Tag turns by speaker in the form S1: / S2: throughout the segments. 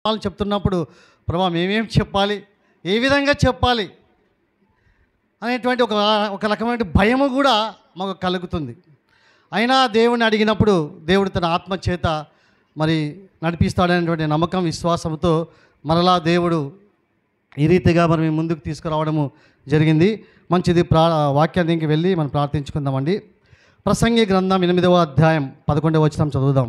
S1: వాళ్ళు చెప్తున్నప్పుడు ప్రభా మేమేం చెప్పాలి ఏ విధంగా చెప్పాలి అనేటువంటి ఒక ఒక రకమైన భయము కూడా మాకు కలుగుతుంది అయినా దేవుని అడిగినప్పుడు దేవుడు తన ఆత్మ చేత మరి నడిపిస్తాడనేటువంటి నమ్మకం విశ్వాసంతో మరలా దేవుడు ఈ రీతిగా మరి మేము ముందుకు తీసుకురావడము జరిగింది మంచిది ప్రా వాక్యానికి వెళ్ళి మనం ప్రార్థించుకుందామండి ప్రసంగి గ్రంథం ఎనిమిదవ అధ్యాయం పదకొండవ వచనం చదువుదాం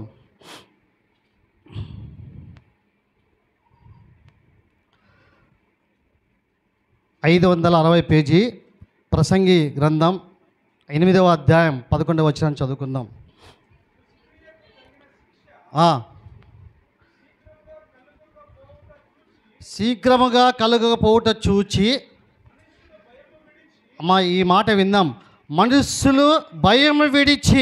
S1: ఐదు వందల అరవై పేజీ ప్రసంగి గ్రంథం ఎనిమిదవ అధ్యాయం పదకొండవ వచనం చదువుకుందాం ఆ. శీఘ్రముగా కలుగకపోవుట చూచి అమ్మా ఈ మాట విందాం మనుషులు భయం విడిచి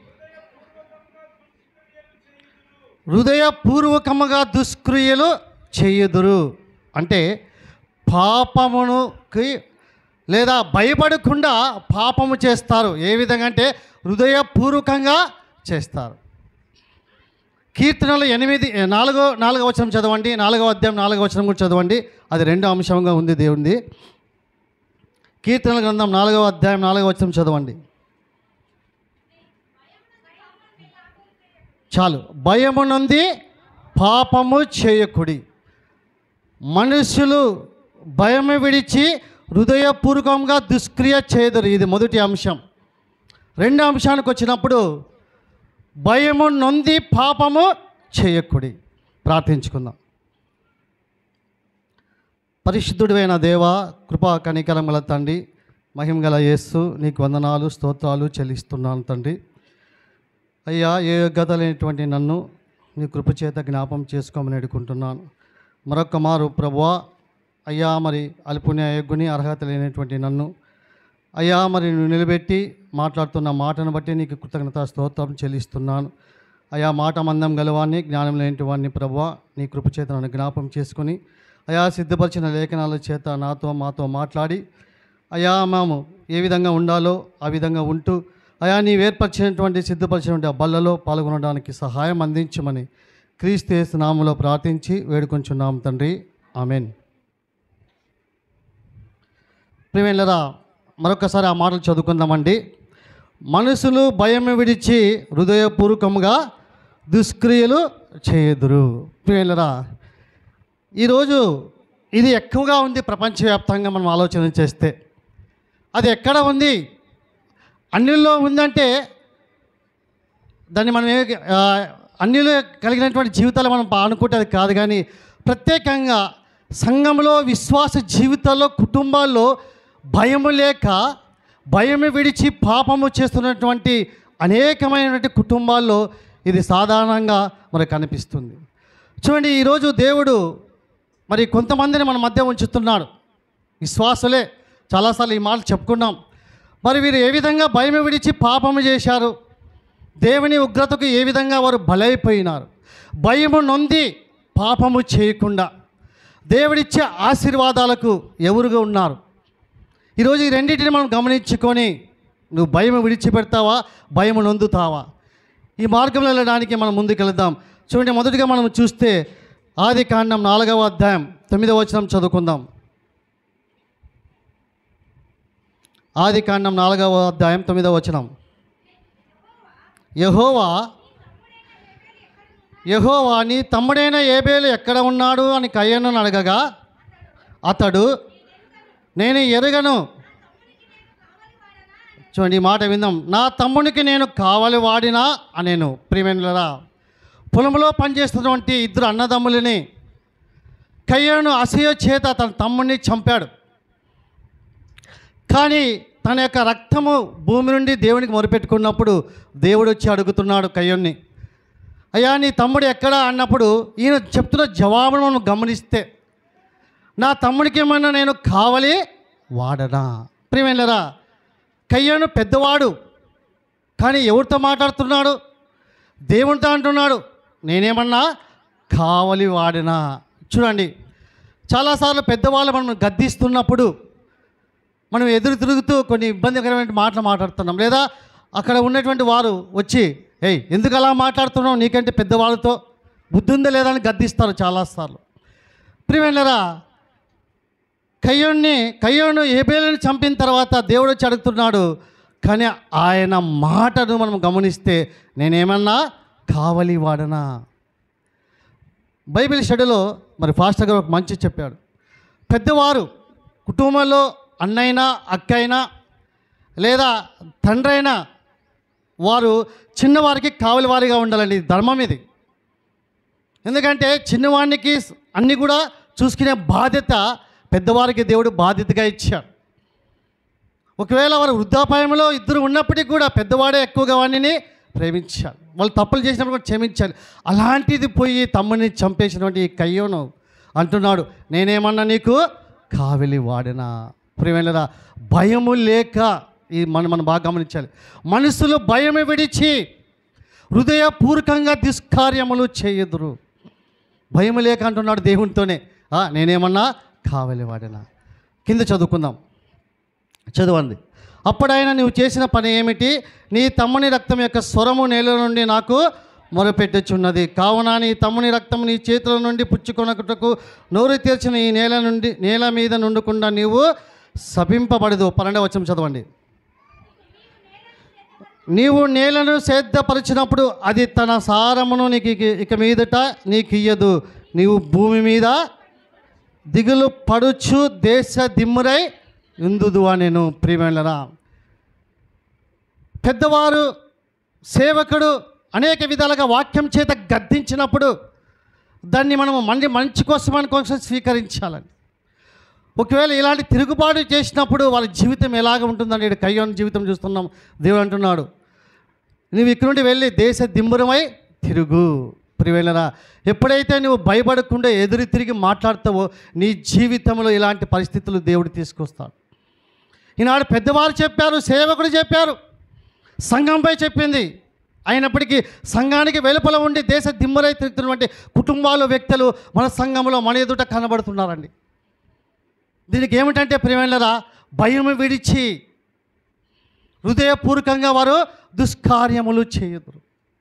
S1: హృదయపూర్వకముగా దుష్క్రియలు చేయుదురు అంటే పాపమునుకి లేదా భయపడకుండా పాపము చేస్తారు ఏ విధంగా అంటే హృదయపూర్వకంగా చేస్తారు కీర్తనలు ఎనిమిది నాలుగో నాలుగో వచనం చదవండి నాలుగో అధ్యాయం నాలుగో వచనం కూడా చదవండి అది రెండో అంశంగా ఉంది దేవునిది కీర్తనల గ్రంథం నాలుగవ అధ్యాయం నాలుగవ వచనం చదవండి చాలు భయము నుండి పాపము చేయకుడి మనుషులు భయము విడిచి హృదయపూర్వకంగా దుష్క్రియ చేయదురు ఇది మొదటి అంశం రెండో అంశానికి వచ్చినప్పుడు భయము నొంది పాపము చేయకుడి ప్రార్థించుకుందాం పరిశుద్ధుడైన దేవ కృపా కనికరం గల తండ్రి మహిమ గల యేస్సు నీకు వందనాలు స్తోత్రాలు చెల్లిస్తున్నాను తండ్రి అయ్యా ఏ యోగ్యత లేనటువంటి నన్ను నీ కృపచేత జ్ఞాపం చేసుకోమని అడుగుకుంటున్నాను మరొక మారు ప్రభువా అయ్యా మరి అల్పుని అయోగ్యుని అర్హత లేనటువంటి నన్ను అయ్యా మరి నువ్వు నిలబెట్టి మాట్లాడుతున్న మాటను బట్టి నీకు కృతజ్ఞత స్తోత్రం చెల్లిస్తున్నాను అయా మాట మందం గలవాన్ని జ్ఞానం లేని వాడిని ప్రభువా నీ కృపచేత నన్ను జ్ఞాపం చేసుకుని అయా సిద్ధపరిచిన లేఖనాల చేత నాతో మాతో మాట్లాడి అయా మేము ఏ విధంగా ఉండాలో ఆ విధంగా ఉంటూ అయా నీవు ఏర్పరిచినటువంటి సిద్ధపరిచినటువంటి ఆ బల్లలో పాల్గొనడానికి సహాయం అందించమని క్రీస్తు యేసు నామములో ప్రార్థించి వేడుకొంచున్నాం తండ్రి ఆమెన్ ప్రియమైనరా మరొకసారి ఆ మాటలు చదువుకుందామండి మనుషులు భయం విడిచి హృదయపూర్వకముగా దుష్క్రియలు చేయుదురు ప్రియమైనరా ఈరోజు ఇది ఎక్కువగా ఉంది ప్రపంచవ్యాప్తంగా మనం ఆలోచన చేస్తే అది ఎక్కడ ఉంది అన్నిల్లో ఉందంటే దాన్ని మనం ఏ ఆ, అన్నిలో కలిగినటువంటి జీవితాలు మనం అనుకుంటే అది కాదు కానీ ప్రత్యేకంగా సంఘంలో విశ్వాస జీవితాల్లో కుటుంబాల్లో భయము లేక భయము విడిచి పాపము చేస్తున్నటువంటి అనేకమైనటువంటి కుటుంబాల్లో ఇది సాధారణంగా మనకు కనిపిస్తుంది చూడండి ఈరోజు దేవుడు మరి కొంతమందిని మన మధ్య ఉంచుతున్నాడు విశ్వాసులే చాలాసార్లు ఈ మాటలు చెప్పుకున్నాం మరి వీరు ఏ విధంగా భయం విడిచి పాపము చేశారు దేవుని ఉగ్రతకు ఏ విధంగా వారు బలైపోయినారు భయము నొంది పాపము చేయకుండా దేవుడిచ్చే ఆశీర్వాదాలకు ఎవరుగా ఉన్నారు ఈరోజు ఈ రెండింటిని మనం గమనించుకొని నువ్వు భయం విడిచిపెడతావా భయం నొందుతావా ఈ మార్గంలో వెళ్ళడానికి మనం ముందుకెళ్దాం చూడండి మొదటిగా మనం చూస్తే ఆది కాండం నాలుగవ అధ్యాయం తొమ్మిదవ వచనం చదువుకుందాం ఆది కాండం నాలుగవ అధ్యాయం తొమ్మిదవ వచనం యహోవా యహోవా నీ తమ్ముడైన ఏబేలు ఎక్కడ ఉన్నాడు అని కయ్యను అడగగా అతడు నేను ఎరగను చూడండి ఈ మాట విందాం నా తమ్మునికి నేను కావాలి వాడినా అనేను ప్రియమైనరా పొలంలో పనిచేస్తున్నటువంటి ఇద్దరు అన్నదమ్ములని కయ్యను అసూయ చేత తన తమ్ముడిని చంపాడు కానీ తన యొక్క రక్తము భూమి నుండి దేవునికి మొరుపెట్టుకున్నప్పుడు దేవుడు వచ్చి అడుగుతున్నాడు కయ్యన్ని అయ్యా నీ తమ్ముడు ఎక్కడా అన్నప్పుడు ఈయన చెప్తున్న జవాబును మనం గమనిస్తే నా తమ్ముడికి ఏమన్నా నేను కావాలి వాడనా ప్రియమైనరా కయ్యను పెద్దవాడు కానీ ఎవరితో మాట్లాడుతున్నాడు దేవునితో అంటున్నాడు నేనేమన్నా కావలి వాడినా చూడండి చాలాసార్లు పెద్దవాళ్ళు మనం గద్దిస్తున్నప్పుడు మనం ఎదురు తిరుగుతూ కొన్ని ఇబ్బందికరమైన మాటలు మాట్లాడుతున్నాం లేదా అక్కడ ఉన్నటువంటి వారు వచ్చి ఏయ్ ఎందుకు అలా మాట్లాడుతున్నావు నీకంటే పెద్దవాళ్ళతో బుద్ధి ఉందా లేదా అని గద్దిస్తారు చాలాసార్లు ప్రియమైనరా కయ్యోన్ని కయ్యోను ఏబేలను చంపిన తర్వాత దేవుడు వచ్చి అడుగుతున్నాడు కానీ ఆయన మాటను మనం గమనిస్తే నేనేమన్నా కావలి వాడనా బైబిల్ స్టడీలో మరి ఫాస్టర్ గారు ఒక మంచి చెప్పాడు పెద్దవారు కుటుంబంలో అన్నైనా అక్కైనా లేదా తండ్రి అయినా వారు చిన్నవారికి కావలి వారిగా ఉండాలండి ఇది ధర్మం ఇది ఎందుకంటే చిన్నవాడికి అన్నీ కూడా చూసుకునే బాధ్యత పెద్దవారికి దేవుడు బాధ్యతగా ఇచ్చాడు ఒకవేళ వారు వృద్ధాపాయంలో ఇద్దరు ఉన్నప్పటికీ కూడా పెద్దవాడే ఎక్కువగా వాడిని ప్రేమించాలి వాళ్ళు తప్పులు చేసినప్పుడు కూడా క్షమించాలి అలాంటిది పోయి తమ్ముని చంపేసినటువంటి ఈ కయ్యోను అంటున్నాడు నేనేమన్నా నీకు కావిలి వాడినా ప్రియమైనరా భయము లేక ఈ మనం మనం బాగా గమనించాలి మనసులో భయము విడిచి హృదయపూర్వకంగా దుష్కార్యములు చేయదురు భయం లేక అంటున్నాడు దేవునితోనే "ఆ, నేనేమన్నా కావలి వాడినా కింద చదువుకుందాం చదవండి అప్పుడైనా నువ్వు చేసిన పని ఏమిటి నీ తమ్ముని రక్తం యొక్క స్వరము నేల నుండి నాకు మొరపెట్టుచున్నది కావున నీ తమ్ముని రక్తం నీ చేతుల నుండి పుచ్చుకొనకుటకు నోరు తెరిచిన ఈ నేల నుండి నేల మీద నుండకుండా నీవు శపింపబడదు పన్నెండవ వచనం చదవండి నీవు నేలను సేద్దపరిచినప్పుడు అది తన సారమును నీకు ఇక- ఇక మీదట నీకు ఇయ్యదు నీవు భూమి మీద దిగులు పడుచు దేశ దిమ్మురై ఇందుదు నేను ప్రియమైనరా పెద్దవారు సేవకుడు అనేక విధాలుగా వాక్యం చేత గద్దించినప్పుడు దాన్ని మనము మంచి మంచి కోసమని కోసం స్వీకరించాలని ఒకవేళ ఇలాంటి తిరుగుబాటు చేసినప్పుడు వాళ్ళ జీవితం ఎలాగ ఉంటుందని ఇక్కడ కయ్యోని జీవితం చూస్తున్నాం దేవుడు అంటున్నాడు నువ్వు ఇక్కడ నుండి వెళ్ళి దేశ దింబురమై తిరుగు ప్రివేళరా ఎప్పుడైతే నువ్వు భయపడకుండా ఎదురు తిరిగి మాట్లాడతావో నీ జీవితంలో ఇలాంటి పరిస్థితులు దేవుడు తీసుకొస్తాడు ఈనాడు పెద్దవారు చెప్పారు సేవకుడు చెప్పారు సంఘంపై చెప్పింది అయినప్పటికీ సంఘానికి వెలుపల ఉండి దేశ దిమ్మరై తిరుగుతున్నటువంటి కుటుంబాలు వ్యక్తులు మన సంఘంలో మన ఎదుట కనబడుతున్నారండి దీనికి ఏమిటంటే ప్రియమైనరా భయం విడిచి హృదయపూర్వకంగా వారు దుష్కార్యములు చేయదురు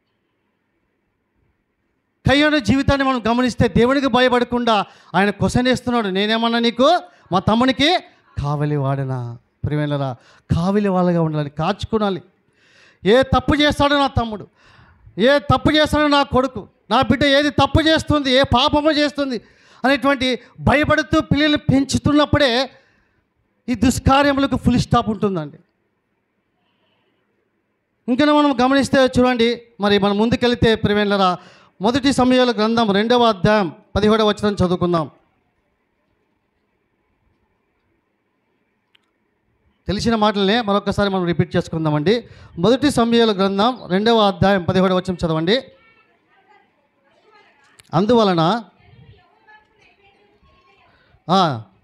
S1: కయ్యోని జీవితాన్ని మనం గమనిస్తే దేవునికి భయపడకుండా ఆయన కొసనేస్తున్నాడు నేనేమన్నా నీకు మా తమ్మునికి కావలి వాడనా ప్రియమైనరా కావలి వాళ్ళగా ఉండాలి కాచుకోనాలి ఏ తప్పు చేస్తాడో నా తమ్ముడు ఏ తప్పు చేస్తాడో నా కొడుకు నా బిడ్డ ఏది తప్పు చేస్తుంది ఏ పాపము చేస్తుంది అనేటువంటి భయపడుతూ పిల్లలు పెంచుతున్నప్పుడే ఈ దుష్కార్యములకు ఫుల్ స్టాప్ ఉంటుందండి ఇంకా మనం గమనిస్తే చూడండి మరి మనం ముందుకెళ్తే ప్రివేళ్ళరా మొదటి సమయాల గ్రంథం రెండవ అధ్యాయం పదిహేడవ వచనం చదువుకుందాం తెలిసిన మాటలనే మరొకసారి మనం రిపీట్ చేసుకుందామండి మొదటి సమయాల గ్రంథం రెండవ అధ్యాయం పదిహేడవ వచనం చదవండి అందువలన ఆ,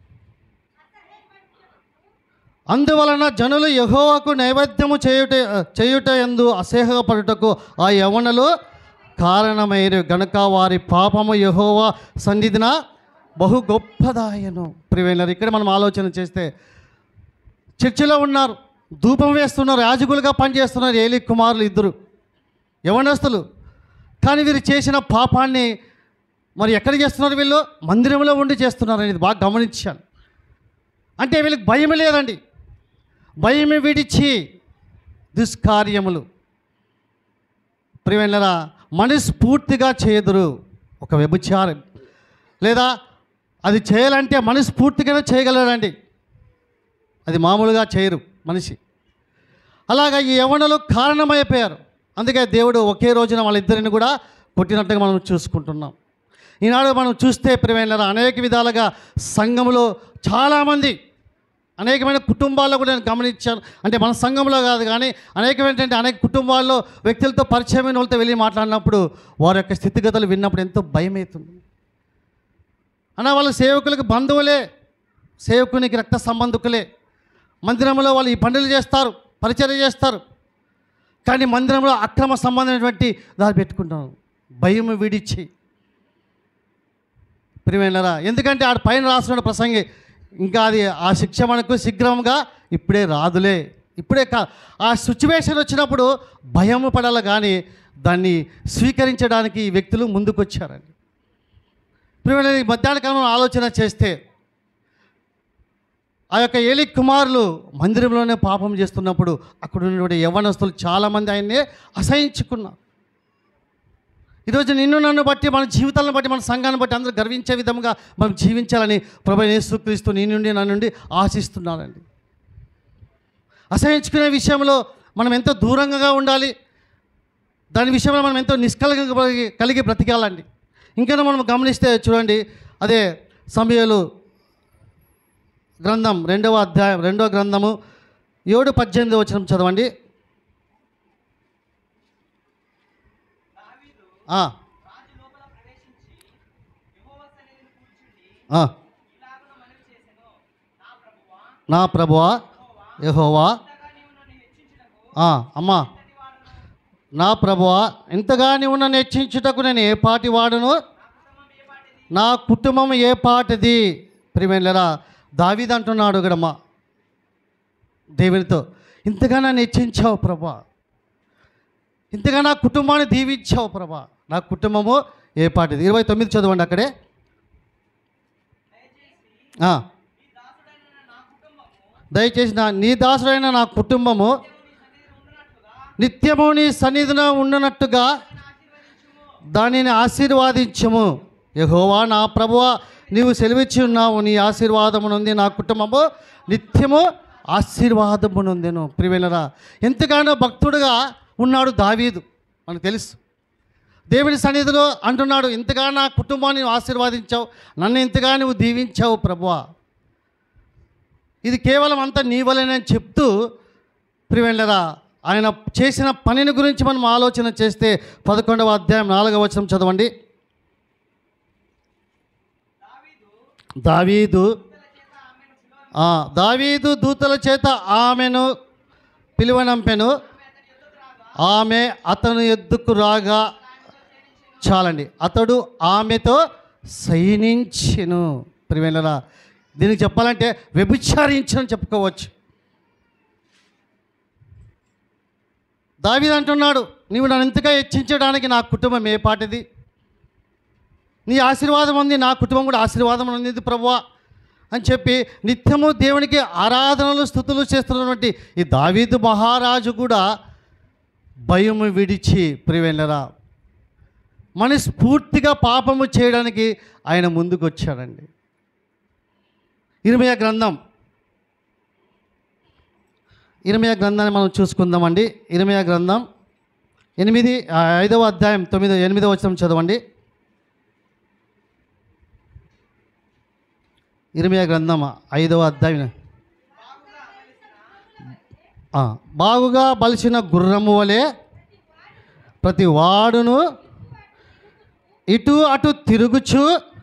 S1: అందువలన జనులు యహోవాకు నైవేద్యము చేయుట చేయుట ఎందు అసహ్యపడుటకు ఆ యవనలు కారణమైరు గనుక వారి పాపము యహోవా సన్నిధిన బహు గొప్పదాయను ప్రివేలర్ ఇక్కడ మనం ఆలోచన చేస్తే చర్చిలో ఉన్నారు ధూపం వేస్తున్నారు యాజకులుగా పనిచేస్తున్నారు ఏలి కుమారులు ఇద్దరు యవనస్తులు కానీ వీరు చేసిన పాపాన్ని మరి ఎక్కడ చేస్తున్నారు వీళ్ళు మందిరంలో ఉండి చేస్తున్నారు అనేది బాగా గమనించాలి అంటే వీళ్ళకి భయం లేదండి భయం విడిచి దుష్కార్యములు ప్రియమైనరా మనస్ఫూర్తిగా చేయదురు ఒక వ్యభిచారం లేదా అది చేయాలంటే మనస్ఫూర్తిగానే చేయగలరండి అది మామూలుగా చేయరు మనిషి అలాగా ఈ యవనలు కారణమైపోయారు అందుకే దేవుడు ఒకే రోజున వాళ్ళిద్దరిని కూడా కొట్టినట్టుగా మనం చూసుకుంటున్నాం ఈనాడు మనం చూస్తే ప్రియమైన అనేక విధాలుగా సంఘంలో చాలామంది అనేకమైన కుటుంబాల్లో కూడా నేను గమనించాను అంటే మన సంఘంలో కాదు కానీ అనేకమైనటువంటి అనేక కుటుంబాల్లో వ్యక్తులతో పరిచయమైన వాళ్ళతో వెళ్ళి మాట్లాడినప్పుడు వారి యొక్క స్థితిగతులు విన్నప్పుడు ఎంతో భయం అవుతుంది అన్న వాళ్ళ సేవకులకు బంధువులే సేవకునికి రక్త సంబంధికులే మందిరంలో వాళ్ళు ఈ పనులు చేస్తారు పరిచర్య చేస్తారు కానీ మందిరంలో అక్రమ సంబంధమైనటువంటి దాన్ని పెట్టుకుంటాను భయం విడిచి ప్రియమైనరా ఎందుకంటే ఆడ పైన రాసిన ప్రసంగి ఇంకా అది ఆ శిక్ష మనకు శీఘ్రంగా ఇప్పుడే రాదులే ఇప్పుడే కా ఆ సిచ్యువేషన్ వచ్చినప్పుడు భయం పడాలి కానీ దాన్ని స్వీకరించడానికి ఈ వ్యక్తులు ముందుకొచ్చారండి ప్రియమైన ఈ మధ్యాహ్న కాలంలో ఆలోచన చేస్తే ఆ యొక్క ఏలి కుమారులు మందిరంలోనే పాపం చేస్తున్నప్పుడు అక్కడ ఉన్నటువంటి యవ్వనస్తులు చాలామంది ఆయన్నే అసహించుకున్నారు ఈరోజు నిన్ను నన్ను బట్టి మన జీవితాలను బట్టి మన సంఘాన్ని బట్టి అందరూ గర్వించే విధంగా మనం జీవించాలని ప్రభు యేసుక్రీస్తు నీ నుండి నా నుండి ఆశిస్తున్నానండి అసహించుకునే విషయంలో మనం ఎంతో దూరంగా ఉండాలి దాని విషయంలో మనం ఎంతో నిష్కలగ కలిగి బ్రతికాలండి ఇంకా మనం గమనిస్తే చూడండి అదే సమయాలు గ్రంథం రెండవ అధ్యాయం రెండవ గ్రంథము ఏడు పద్దెనిమిది వచ్చిన చదవండి ఆ. ఆ. నా ప్రభువా యహోవా ఆ, అమ్మా నా ప్రభువా ఇంతగా నీవు నన్ను హెచ్చించుటకు నేను ఏ పాటి వాడును నా కుటుంబం ఏ పాటిది ప్రియమేలరా దావీద్ అంటున్నాడు గడమ్మ దేవునితో ఇంతగా నన్ను హెచ్చించావు ప్రభా ఇంతగా నా కుటుంబాన్ని దీవించావు ప్రభా నా కుటుంబము ఏ పాటిది ఇరవై తొమ్మిది చదవండి అక్కడే ఆ. దయచేసి నా నీ దాసుడైన నా కుటుంబము నిత్యము నీ సన్నిధిన ఉండనట్టుగా దానిని ఆశీర్వాదించము యహోవా నా ప్రభువా నీవు సెలవిచ్చి ఉన్నావు నీ ఆశీర్వాదము నుండి నా కుటుంబము నిత్యము ఆశీర్వాదము నొందెను ప్రివేలరా ఎంతగానో భక్తుడుగా ఉన్నాడు దావీదు మనకు తెలుసు దేవుని సన్నిధిలో అంటున్నాడు ఇంతగా నా కుటుంబాన్ని నువ్వు ఆశీర్వాదించావు నన్ను ఇంతగా నువ్వు దీవించావు ప్రభువా ఇది కేవలం అంతా నీ వలనని చెప్తూ ప్రివెండరా ఆయన చేసిన పనిని గురించి మనం ఆలోచన చేస్తే పదకొండవ అధ్యాయం నాలుగవ వచనం చదవండి దావీదు ఆ, దావీదు దూతల చేత ఆమెను పిలువనంపెను ఆమె అతను ఎద్దుకు రాగా చాలండి అతడు ఆమెతో సైనించెను ప్రివేలరా దీనికి చెప్పాలంటే వ్యభిచారించని చెప్పుకోవచ్చు దావీదు అంటున్నాడు నీవు నన్ను ఇంతగా హెచ్చించడానికి నా కుటుంబం ఏ పాటిది నీ ఆశీర్వాదం ఉంది నా కుటుంబం కూడా ఆశీర్వాదం ఉంది ప్రభువా అని చెప్పి నిత్యము దేవునికి ఆరాధనలు స్థుతులు చేస్తున్నటువంటి ఈ దావీదు మహారాజు కూడా భయము విడిచి ప్రివెళ్ళరా మనస్ఫూర్తిగా పాపము చేయడానికి ఆయన ముందుకు వచ్చాడండి ఇరిమయ గ్రంథం ఇరిమయ గ్రంథాన్ని మనం చూసుకుందామండి ఇరిమయ గ్రంథం ఎనిమిది ఆ, ఐదవ అధ్యాయం తొమ్మిదో ఎనిమిదవ వచనం చదవండి ఇరిమియా గ్రంథం ఐదవ అధ్యాయం ఆ, బాగుగా బలిసిన గుర్రము వలె ప్రతి వాడును ఇటు అటు తిరుగుచు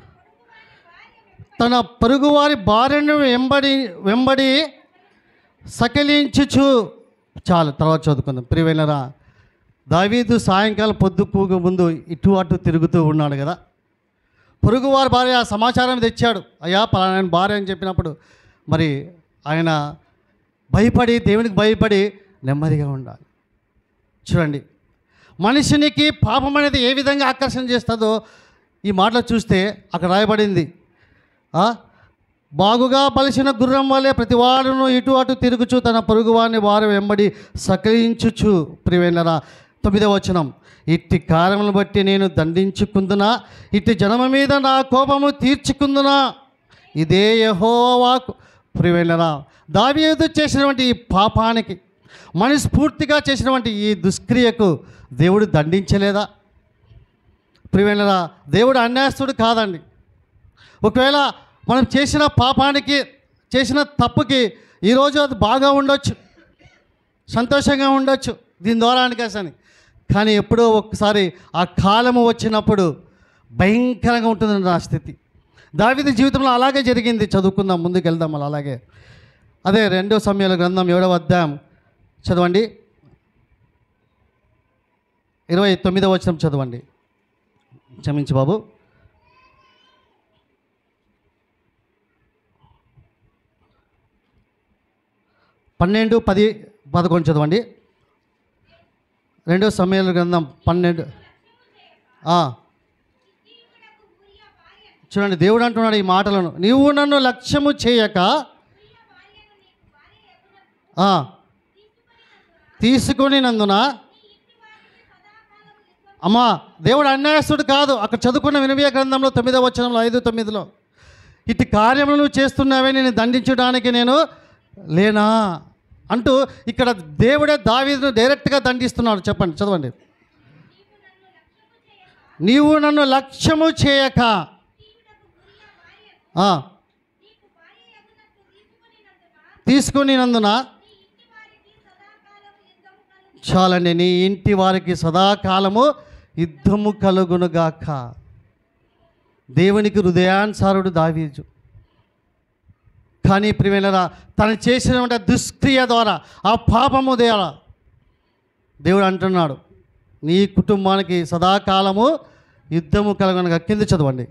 S1: తన పొరుగువారి భార్యను వెంబడి వెంబడి సకిలించుచు చాలు తర్వాత చదువుకుందాం ప్రియమైనరా దావీదు సాయంకాలం పొద్దుకు ముందు ఇటు అటు తిరుగుతూ ఉన్నాడు కదా పొరుగువారి భార్య ఆ సమాచారం తెచ్చాడు అయ్యా పలానా ఆయన భార్య అని చెప్పినప్పుడు మరి ఆయన భయపడి దేవునికి భయపడి నెమ్మదిగా ఉండాలి చూడండి మనిషినికి పాపం అనేది ఏ విధంగా ఆకర్షణ చేస్తుందో ఈ మాటలు చూస్తే అక్కడ రాయబడింది ఆ? బాగుగా బలిసిన గుర్రం వలె ప్రతివాడును ఇటు అటు తిరుగుచు తన పొరుగువారిని వారు వెంబడి సకలించుచు ప్రివేనరా తొమ్మిదవ వచనం ఇట్టి కారణములను బట్టి నేను దండించుకుందునా ఇట్టి జనమ మీద నా కోపము తీర్చుకుందునా ఇదే యహోవాకు ప్రివేనరా దావీదు చేసినటువంటి ఈ పాపానికి మనస్ఫూర్తిగా చేసినటువంటి ఈ దుష్క్రియకు దేవుడు దండించలేదా ప్రివేనరా దేవుడు అన్యాస్తుడు కాదండి ఒకవేళ మనం చేసిన పాపానికి చేసిన తప్పుకి ఈరోజు అది బాగా ఉండొచ్చు సంతోషంగా ఉండొచ్చు దీని ద్వారా అనికేసని కానీ ఎప్పుడో ఒకసారి ఆ కాలము వచ్చినప్పుడు భయంకరంగా ఉంటుంది నా స్థితి దావిది జీవితంలో అలాగే జరిగింది చదువుకుందాం ముందుకు వెళ్దాం అలా అలాగే అదే రెండో సమయాల గ్రంథం ఏడవ అధ్యాయం చదవండి ఇరవై తొమ్మిదవ వచనం చదవండి క్షమించు బాబు పన్నెండు పది పదకొండు చదవండి రెండో సమయాల గ్రంథం పన్నెండు ఆ. చూడండి దేవుడు అంటున్నాడు ఈ మాటలను నీవు నన్ను లక్ష్యము చేయక ఆ. తీసుకొని నందున అమ్మా దేవుడు అన్యాయస్తుడు కాదు అక్కడ చదువుకున్న వినవీయ గ్రంథంలో తొమ్మిదో వచనంలో ఐదు తొమ్మిదిలో ఇటు కార్యములు నువ్వు చేస్తున్నావే నేను దండించడానికి నేను లేనా అంటూ ఇక్కడ దేవుడే దావీదును డైరెక్ట్గా దండిస్తున్నాడు చెప్పండి చదవండి నీవు నన్ను లక్ష్యము చేయక ఆ, తీసుకొని నందున చాలండి నీ ఇంటి వారికి సదాకాలము యుద్ధము కలుగునుగాక దేవునికి హృదయానుసారుడు దావీజు కానీ ప్రియమైనరా తను చేసిన దుష్క్రియ ద్వారా ఆ పాపము ద్వారా దేవుడు అంటున్నాడు నీ కుటుంబానికి సదాకాలము యుద్ధము కలగనగా కింద చదవండి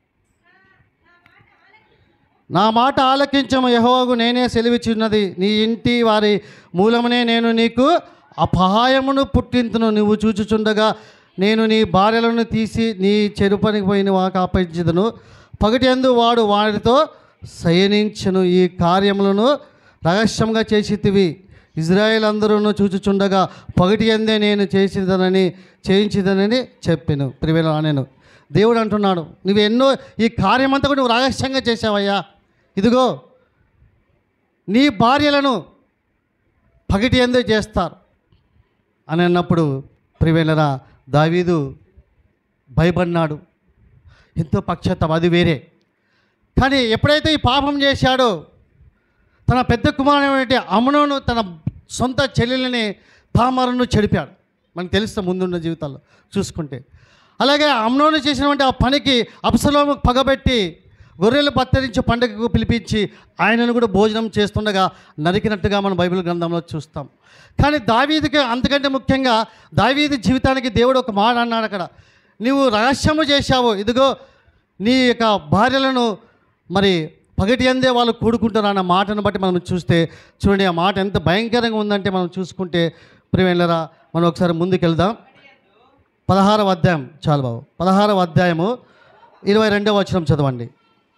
S1: నా మాట ఆలకించము యహోవాకు నేనే సెలవిచున్నది నీ ఇంటి వారి మూలమునే నేను నీకు అపాయమును పుట్టింతును నువ్వు చూచుచుండగా నేను నీ భార్యలను తీసి నీ చెరుపనికి పోయిన వాకు అప్పగించదును పగటి అందు వాడు వాడితో శయనించను ఈ కార్యములను రహస్యంగా చేసితివి ఇజ్రాయేల్ అందరూ చూచుచుండగా పగటి అందే నేను చేసిదనని చేయించిదనని చెప్పాను ప్రివేల నేను దేవుడు అంటున్నాడు నువ్వు ఎన్నో ఈ కార్యమంతా కూడా నువ్వు రహస్యంగా చేసావయ్యా ఇదిగో నీ భార్యలను పగటి ఎందు చేస్తారు అని అన్నప్పుడు ప్రివేలరా దావీదు భయపడినాడు ఎంతో పక్షతం అది వేరే కానీ ఎప్పుడైతే ఈ పాపం చేశాడో తన పెద్ద కుమారుడు అమనును తన సొంత చెల్లెలని తామరను చెడిపాడు మనకు తెలుస్తుంది ముందున్న జీవితాల్లో చూసుకుంటే అలాగే అమ్నోను చేసినటువంటి ఆ పనికి అప్సలోము పగబెట్టి గొర్రెలు బత్తరించి పండుగకు పిలిపించి ఆయనను కూడా భోజనం చేస్తుండగా నరికినట్టుగా మనం బైబిల్ గ్రంథంలో చూస్తాం కానీ దావీదికి అంతకంటే ముఖ్యంగా దావీది జీవితానికి దేవుడు ఒక మాట అన్నాడు అక్కడ నీవు రహస్యము చేశావు ఇదిగో నీ యొక్క భార్యలను మరి పగటి అందే వాళ్ళు కూడుకుంటారు అన్న మాటను బట్టి మనం చూస్తే చూడండి ఆ మాట ఎంత భయంకరంగా ఉందంటే మనం చూసుకుంటే ప్రియమైనరా మనం ఒకసారి ముందుకెళ్దాం పదహారవ అధ్యాయం చాలు బాబు పదహారవ అధ్యాయము ఇరవై రెండవ వచనం చదవండి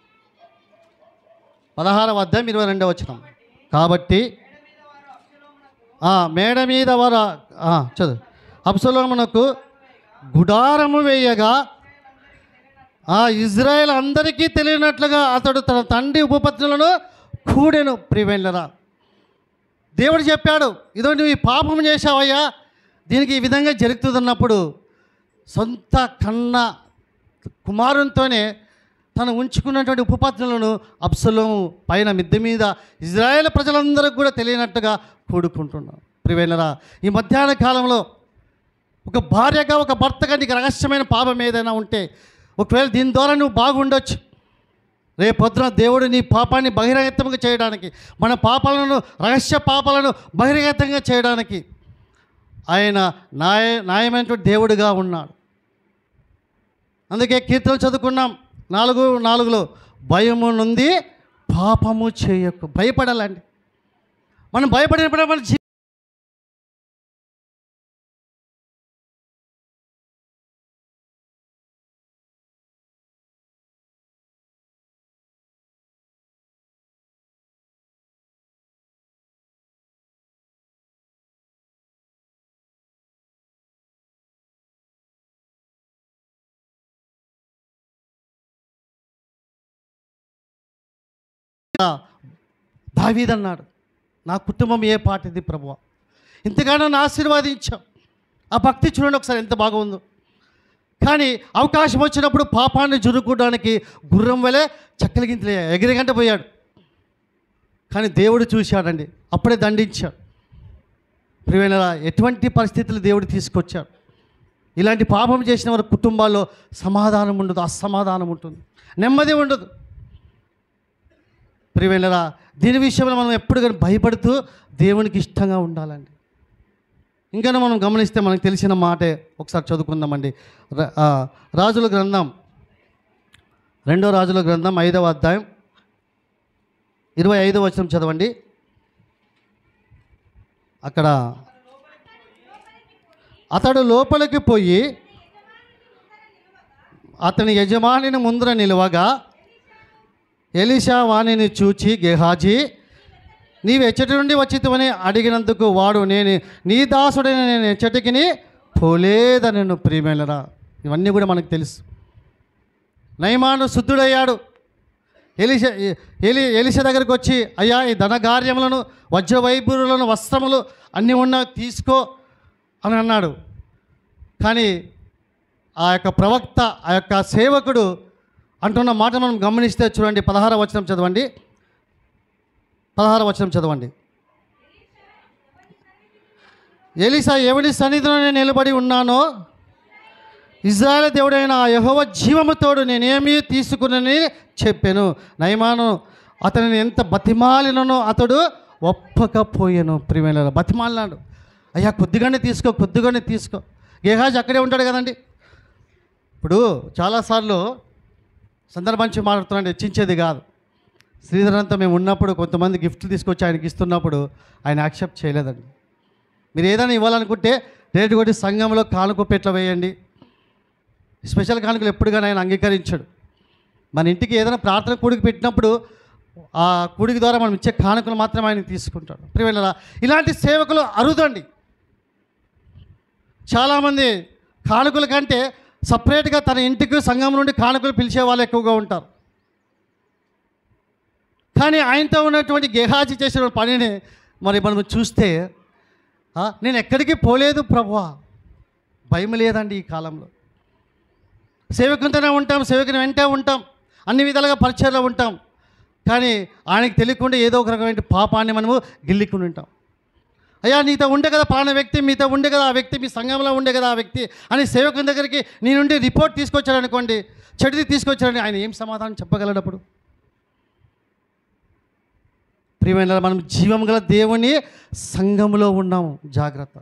S1: పదహారవ అధ్యాయం ఇరవై రెండవ వచనం కాబట్టి ఆ, మేడ మీద వర ఆ, చదువు అప్సలోమునకు గుడారము వేయగా ఆ ఇజ్రాయెల్ అందరికీ తెలియనట్లుగా అతడు తన తండ్రి ఉపపత్నులను కూడెను ప్రివెళ్ళరా దేవుడు చెప్పాడు ఇదో నువ్వు ఈ పాపం చేశావయ్యా దీనికి ఈ విధంగా జరుగుతుందన్నప్పుడు సొంత కన్న కుమారునితోనే తను ఉంచుకున్నటువంటి ఉపపత్నులను అప్సలోము పైన మిద్దె మీద ఇజ్రాయేల్ ప్రజలందరికీ కూడా తెలియనట్టుగా కూడుకుంటున్నాడు ప్రివేలరా ఈ మధ్యాహ్న కాలంలో ఒక భార్యగా ఒక భర్తగా నీకు రహస్యమైన పాపం ఏదైనా ఉంటే ఒకవేళ దీని ద్వారా నువ్వు బాగుండొచ్చు రేపొద్దున దేవుడు నీ పాపాన్ని బహిరంగతంగా చేయడానికి మన పాపాలను రహస్య పాపాలను బహిరంగతంగా చేయడానికి ఆయన న్యాయ న్యాయమైనటువంటి దేవుడిగా ఉన్నాడు అందుకే కీర్తనలు చదువుకున్నాం నాలుగు నాలుగులో భయము నుండి పాపము చేయకు భయపడాలండి మనం భయపడినప్పుడు మన జీ- దావీదన్నాడు నా కుటుంబం ఏ పాటిది ప్రభు ఇంతగానో నా ఆశీర్వాదించాం ఆ భక్తి చూడండి ఒకసారి ఎంత బాగుందో కానీ అవకాశం వచ్చినప్పుడు పాపాన్ని జురుకోవడానికి గుర్రం వలె చక్కల గింతలే ఎగిరిగంట పోయాడు కానీ దేవుడు చూశాడండి అప్పుడే దండించాడు ప్రియమైన ఎటువంటి పరిస్థితులు దేవుడు తీసుకొచ్చాడు ఇలాంటి పాపం చేసిన వారి కుటుంబాల్లో సమాధానం ఉండదు అసమాధానం ఉంటుంది నెమ్మది ఉండదు ప్రియమైనరా దీని విషయంలో మనం ఎప్పుడు కానీ భయపడుతూ దేవునికి ఇష్టంగా ఉండాలండి ఇంకా మనం గమనిస్తే మనకు తెలిసిన మాటే ఒకసారి చదువుకుందామండి ర- ఆ, రాజుల గ్రంథం రెండో రాజుల గ్రంథం ఐదవ అధ్యాయం ఇరవై ఐదవ వచనం చదవండి అక్కడ అతడు లోపలికి పోయి అతని యజమానిని ముందర నిలవగా ఎలిషా వాణిని చూచి గెహాజీ నీవు ఎచ్చటి నుండి వచ్చితవని అడిగినందుకు వాడు నేను నీ దాసుడైన నేను ఎచ్చటికి పోలేదని ప్రియమేలరా ఇవన్నీ కూడా మనకు తెలుసు నయమాను శుద్ధుడయ్యాడు ఎలిష ఎలి ఎలిష దగ్గరికి వచ్చి అయ్యా ఈ ధనకార్యములను వజ్రవైభూరులను వస్త్రములు అన్నీ ఉన్న తీసుకో అని అన్నాడు కానీ ఆ యొక్క ప్రవక్త ఆ యొక్క సేవకుడు అంటున్న మాట మనం గమనిస్తే చూడండి పదహార వచనం చదవండి పదహార వచనం చదవండి ఎలిసా ఎవడి సన్నిధిలో నేను నిలబడి ఉన్నానో ఇజ్రాయల్ దేవుడైన ఆ యెహోవ జీవముతోడు నేనేమీ తీసుకునని చెప్పాను నయమాను అతనిని ఎంత బతిమాలినో అతడు ఒప్పకపోయాను ప్రియమైన బతిమాలినాడు అయ్యా కొద్దిగానే తీసుకో కొద్దిగానే తీసుకో గేహాజ్ అక్కడే ఉంటాడు కదండి ఇప్పుడు చాలాసార్లు సందర్భాంచి మాట్లాడుతున్నాడు హెచ్చించేది కాదు శ్రీధరంతో మేము ఉన్నప్పుడు కొంతమంది గిఫ్ట్లు తీసుకొచ్చి ఆయనకి ఇస్తున్నప్పుడు ఆయన యాక్సెప్ట్ చేయలేదండి మీరు ఏదైనా ఇవ్వాలనుకుంటే రేటు కొట్టి సంఘంలో కానుక పెట్ల వేయండి స్పెషల్ కానుకలు ఎప్పుడు కానీ ఆయన అంగీకరించాడు మన ఇంటికి ఏదైనా ప్రార్థన కూడికి పెట్టినప్పుడు ఆ కూడికి ద్వారా మనం ఇచ్చే కానుకలు మాత్రమే ఆయన తీసుకుంటాడు ప్రియమైన ఇలాంటి సేవకులు అరుదండి చాలామంది కానుకల కంటే సపరేట్గా తన ఇంటికి సంఘం నుండి కానుకలు పిలిచే వాళ్ళు ఎక్కువగా ఉంటారు కానీ ఆయనతో ఉన్నటువంటి గేహాజీ చేసిన పనిని మరి మనం చూస్తే ఆ, నేను ఎక్కడికి పోలేదు ప్రభువా భయం లేదండి ఈ కాలంలో సేవకునితోనే ఉంటాం సేవకుని వెంటే ఉంటాం అన్ని విధాలుగా పరిచయంలో ఉంటాం కానీ ఆయనకి తెలియకుండా ఏదో ఒక రకమైన పాపాన్ని మనము గిల్లికుని ఉంటాం అయ్యా నీతో ఉండే కదా పలానా వ్యక్తి మీతో ఉండే కదా ఆ వ్యక్తి మీ సంఘంలో ఉండే కదా ఆ వ్యక్తి అని సేవకుని దగ్గరికి నీ నుండి రిపోర్ట్ తీసుకొచ్చాడు అనుకోండి చెడుది తీసుకొచ్చాడని ఆయన ఏం సమాధానం చెప్పగలడు అప్పుడు ప్రియమైన మనం జీవం గల దేవుని సంఘంలో ఉన్నాము జాగ్రత్త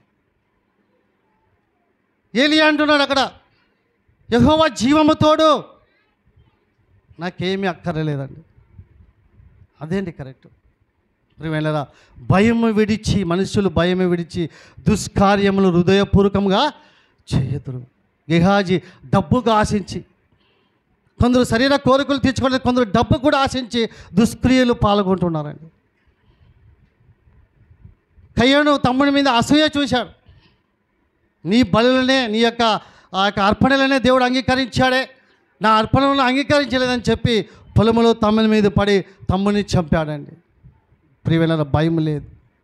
S1: ఏలి అంటున్నాడు అక్కడ యహోవా జీవము తోడు నాకేమీ అక్కర్లేదండి అదేంటి కరెక్ట్ ప్రియమైనరా భయము విడిచి మనుషులు భయము విడిచి దుష్కార్యములు హృదయపూర్వకంగా చేయదురు గెహాజీ డబ్బుగా ఆశించి కొందరు శరీర కోరికలు తీర్చుకోలేదు కొందరు డబ్బు కూడా ఆశించి దుష్క్రియలు పాల్గొంటున్నారండి కయ్యను తమ్ముడి మీద అసూయ చూశాడు నీ బలులనే నీ యొక్క ఆ యొక్క అర్పణలనే దేవుడు అంగీకరించాడే నా అర్పణలను అంగీకరించలేదని చెప్పి పొలములో తమ్ముని మీద పడి తమ్ముని చంపాడండి ప్రియమైన భయం లేదు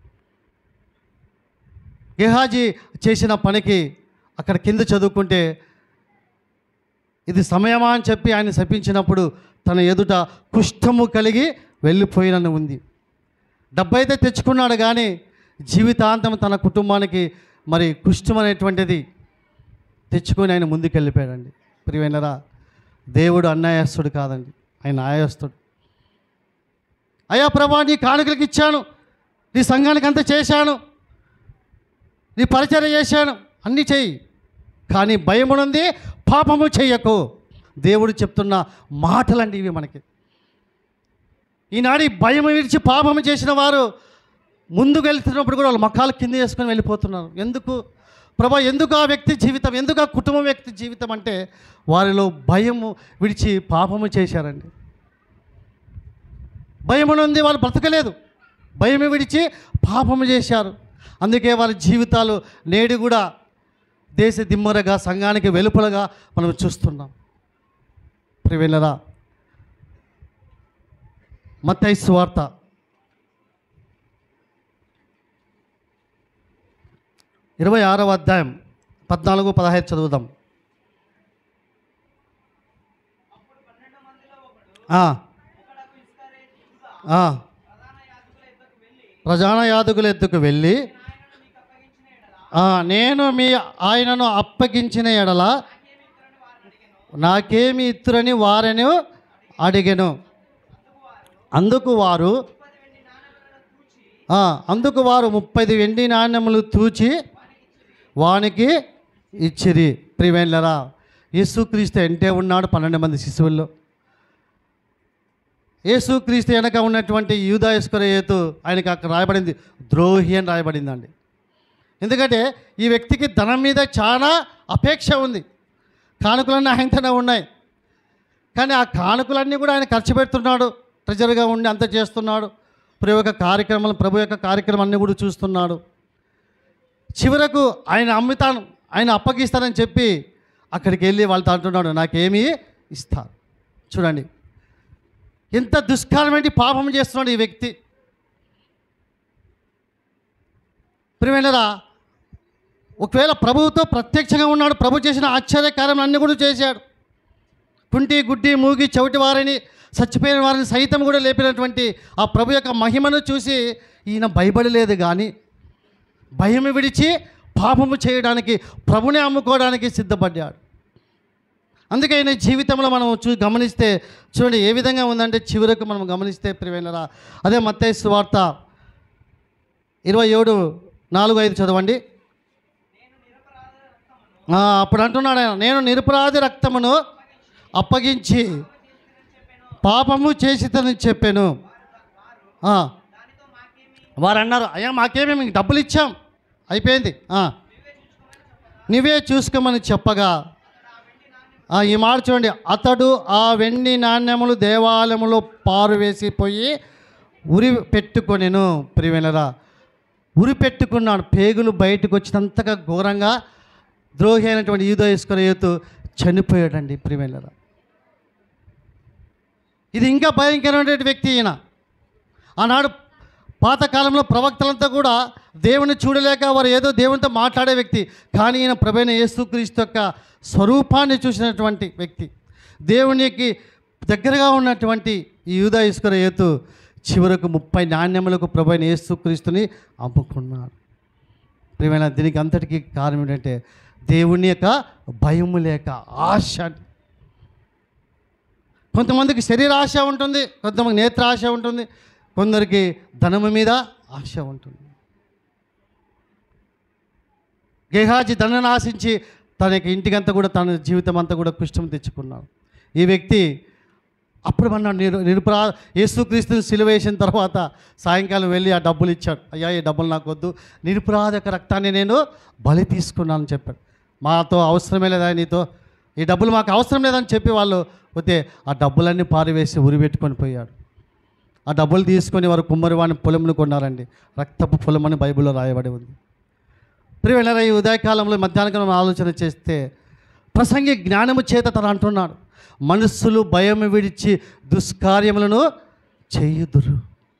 S1: గెహాజీ చేసిన పనికి అక్కడ కింద చదువుకుంటే ఇది సమయమా అని చెప్పి ఆయన శపించినప్పుడు తన ఎదుట కుష్ఠము కలిగి వెళ్ళిపోయినని ఉంది డబ్బు అయితే తెచ్చుకున్నాడు కానీ జీవితాంతం తన కుటుంబానికి మరి కుష్ఠం అనేటువంటిది తెచ్చుకొని ఆయన ముందుకు వెళ్ళిపోయాడండి ప్రియమైనరా దేవుడు అన్యాయస్తుడు కాదండి ఆయన న్యాయస్తుడు అయ్యా ప్రభా నీ కానుకలకు ఇచ్చాను నీ సంఘానికి అంతా చేశాను నీ పరిచర్య చేశాను అన్నీ చెయ్యి కానీ భయమునుంది పాపము చెయ్యకు దేవుడు చెప్తున్న మాటలండి ఇవి మనకి ఈనాడు ఈ భయం విడిచి పాపము చేసిన వారు ముందుకు వెళ్తున్నప్పుడు కూడా వాళ్ళ మకాలు కింద వేసుకొని వెళ్ళిపోతున్నారు ఎందుకు ప్రభా ఎందుకు ఆ వ్యక్తి జీవితం ఎందుకు ఆ కుటుంబ వ్యక్తి జీవితం అంటే వారిలో భయము విడిచి పాపము చేశారండి భయమునుంది వాళ్ళు బ్రతకలేదు భయము విడిచి పాపము చేశారు అందుకే వాళ్ళ జీవితాలు నేడు కూడా దేశ దిమ్మరగా సంఘానికి వెలుపలగా మనం చూస్తున్నాం ప్రివెల్లరా మత్తయి సువార్త ఇరవై ఆరవ అధ్యాయం పద్నాలుగు పదహైదు చదువుదాం ఆ. ఆ. ప్రధాన యాదకుల ఎద్దుకు వెళ్ళి ఆ, నేను మీ ఆయనను అప్పగించిన ఎడల నాకేమి ఇత్తురని వారని అడిగెను అందుకు వారు ఆ, అందుకు వారు ముప్పది వెండి నాణ్యములు తూచి వానికి ఇచ్చిరి ప్రివెళ్ళరా యేసుక్రీస్తు ఎంటే ఉన్నాడు పన్నెండు మంది శిశువుల్లో యేసుక్రీస్తు వెనక ఉన్నటువంటి యూదా ఇస్కరయేతు ఆయనకి అక్కడ రాయబడింది ద్రోహి అని రాయబడిందండి ఎందుకంటే ఈ వ్యక్తికి ధనం మీద చాలా అపేక్ష ఉంది కానుకలన్నీ ఆయనతోనే ఉన్నాయి కానీ ఆ కానుకలన్నీ కూడా ఆయన ఖర్చు పెడుతున్నాడు ట్రెజర్గా ఉండి అంత చేస్తున్నాడు ప్రభు యొక్క కార్యక్రమాలు ప్రభు యొక్క కార్యక్రమాన్ని కూడా చూస్తున్నాడు చివరకు ఆయన అమ్ముతాను ఆయన అప్పగిస్తానని చెప్పి అక్కడికి వెళ్ళి వాళ్ళతో అంటున్నాడు నాకేమీ ఇస్తారు చూడండి ఎంత దుష్కరమైన పాపం చేస్తున్నాడు ఈ వ్యక్తి ప్రియమైనరా ఒకవేళ ప్రభువుతో ప్రత్యక్షంగా ఉన్నాడు ప్రభు చేసిన ఆశ్చర్యకార్యం అన్నీ కూడా చేశాడు కుంటి గుడ్డి మూగి చెవిటి వారిని చచ్చిపోయిన వారిని సైతం కూడా లేపినటువంటి ఆ ప్రభు యొక్క మహిమను చూసి ఈయన భయపడలేదు కానీ భయం విడిచి పాపము చేయడానికి ప్రభుని అమ్ముకోవడానికి సిద్ధపడ్డాడు అందుకే ఈయన జీవితంలో మనం చూ గమనిస్తే చూడండి ఏ విధంగా ఉందంటే చివరకు మనం గమనిస్తే ప్రియమైనరా అదే మత్తయి సువార్త ఇరవై ఏడు నాలుగు ఐదు చదవండి ఆ, అప్పుడు అంటున్నాడు ఆయన నేను నిరపరాధి రక్తమును అప్పగించి పాపము చేసితని చెప్పాను ఆ. వారు అన్నారు అయ్యా మాకేమేమి మీకు డబ్బులు ఇచ్చాం అయిపోయింది ఆ. నువ్వే చూసుకోమని చెప్పగా ఆ, ఈ మాట చూడండి అతడు ఆ వెండి నాణ్యములు దేవాలయములో పారువేసిపోయి ఉరి పెట్టుకొనెను ప్రియమైనరా ఉరి పెట్టుకున్నాడు పేగులు బయటకు వచ్చినంతగా ఘోరంగా ద్రోహి అయినటువంటి ఈదో ఇస్కరయోతు చనిపోయాడండి ప్రియమైనరా ఇది ఇంకా భయంకరమైనటువంటి వ్యక్తి ఈయన ఆనాడు పాతకాలంలో ప్రవక్తలంతా కూడా దేవుని చూడలేక వారు ఏదో దేవునితో మాట్లాడే వ్యక్తి కానీ ఈయన ప్రభైన యేసుక్రీస్తు యొక్క స్వరూపాన్ని చూసినటువంటి వ్యక్తి దేవునికి దగ్గరగా ఉన్నటువంటి ఈ యూదా ఇస్కర యేతు చివరకు ముప్పై నాణ్యములకు ప్రభైన యేసుక్రీస్తుని అమ్ముకున్నాడు ప్రియమైన దీనికి అంతటికీ కారణం ఏంటంటే దేవుని యొక్క భయము లేక ఆశ కొంతమందికి శరీర ఆశ ఉంటుంది కొంతమందికి నేత్ర ఆశ ఉంటుంది కొందరికి ధనము మీద ఆశ ఉంటుంది గేహాజీ ధనను ఆశించి తన యొక్క ఇంటికంతా కూడా తన జీవితం అంతా కూడా కుష్టం తెచ్చుకున్నాడు ఈ వ్యక్తి అప్పుడు అన్నాడు నిరు నిరుపరా యేసుక్రీస్తుని సిలువేసిన తర్వాత సాయంకాలం వెళ్ళి ఆ డబ్బులు ఇచ్చాడు అయ్యా ఈ డబ్బులు నాకు వద్దు నిరుపరాధక రక్తాన్ని నేను బలి తీసుకున్నానని చెప్పాడు మాతో అవసరమే లేదా నీతో ఈ డబ్బులు మాకు అవసరం లేదని చెప్పి వాళ్ళు పోతే ఆ డబ్బులన్నీ పారివేసి ఉరి పెట్టుకొని పోయాడు ఆ డబ్బులు తీసుకొని వారు కుమ్మరి వాడిని పొలమును కొన్నారండి రక్తపు పొలం అని బైబిల్లో రాయబడి ఉంది ప్రియమైన ఈ ఉదయకాలంలో మధ్యాహ్నం ఆలోచన చేస్తే ప్రసంగి జ్ఞానము చేత తను అంటున్నాడు మనస్సులు భయం విడిచి దుష్కార్యములను చేయుదురు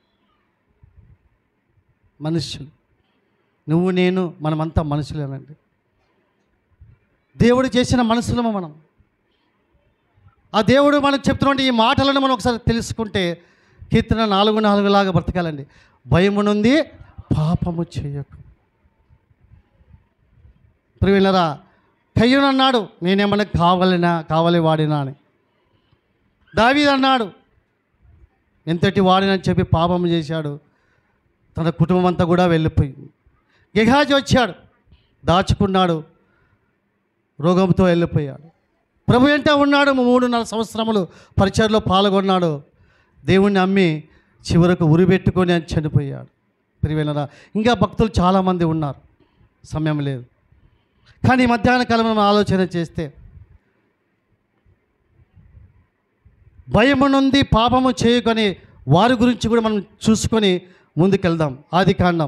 S1: మనుష్యులు నువ్వు నేను మనమంతా మనుషులేనండి దేవుడు చేసిన మనసులము మనం ఆ దేవుడు మనకు చెప్తున్నటువంటి ఈ మాటలను మనం ఒకసారి తెలుసుకుంటే కీర్తన నాలుగు నాలుగు లాగా బ్రతకాలండి భయము నుండి పాపము చేయకు ప్రియులరా కయ్యూను అన్నాడు నేనేమన్నా కావాలినా కావాలి వాడినా అని దావీద్ అన్నాడు ఎంతటి వాడినని చెప్పి పాపం చేశాడు తన కుటుంబం అంతా కూడా వెళ్ళిపోయింది గెహాజీ వచ్చాడు దాచుకున్నాడు రోగంతో వెళ్ళిపోయాడు ప్రభు వెంట ఉన్నాడు మూడున్నర సంవత్సరములు పరిచయలో పాల్గొన్నాడు దేవుణ్ణి అమ్మి చివరకు ఉరిపెట్టుకొని అని చనిపోయాడు ప్రియమైనరా ఇంకా భక్తులు చాలామంది ఉన్నారు సమయం లేదు కానీ ఈ మధ్యాహ్న కాలంలో మనం ఆలోచన చేస్తే భయము నుండి పాపము చేయకొని వారి గురించి కూడా మనం చూసుకొని ముందుకెళ్దాం ఆది కాండం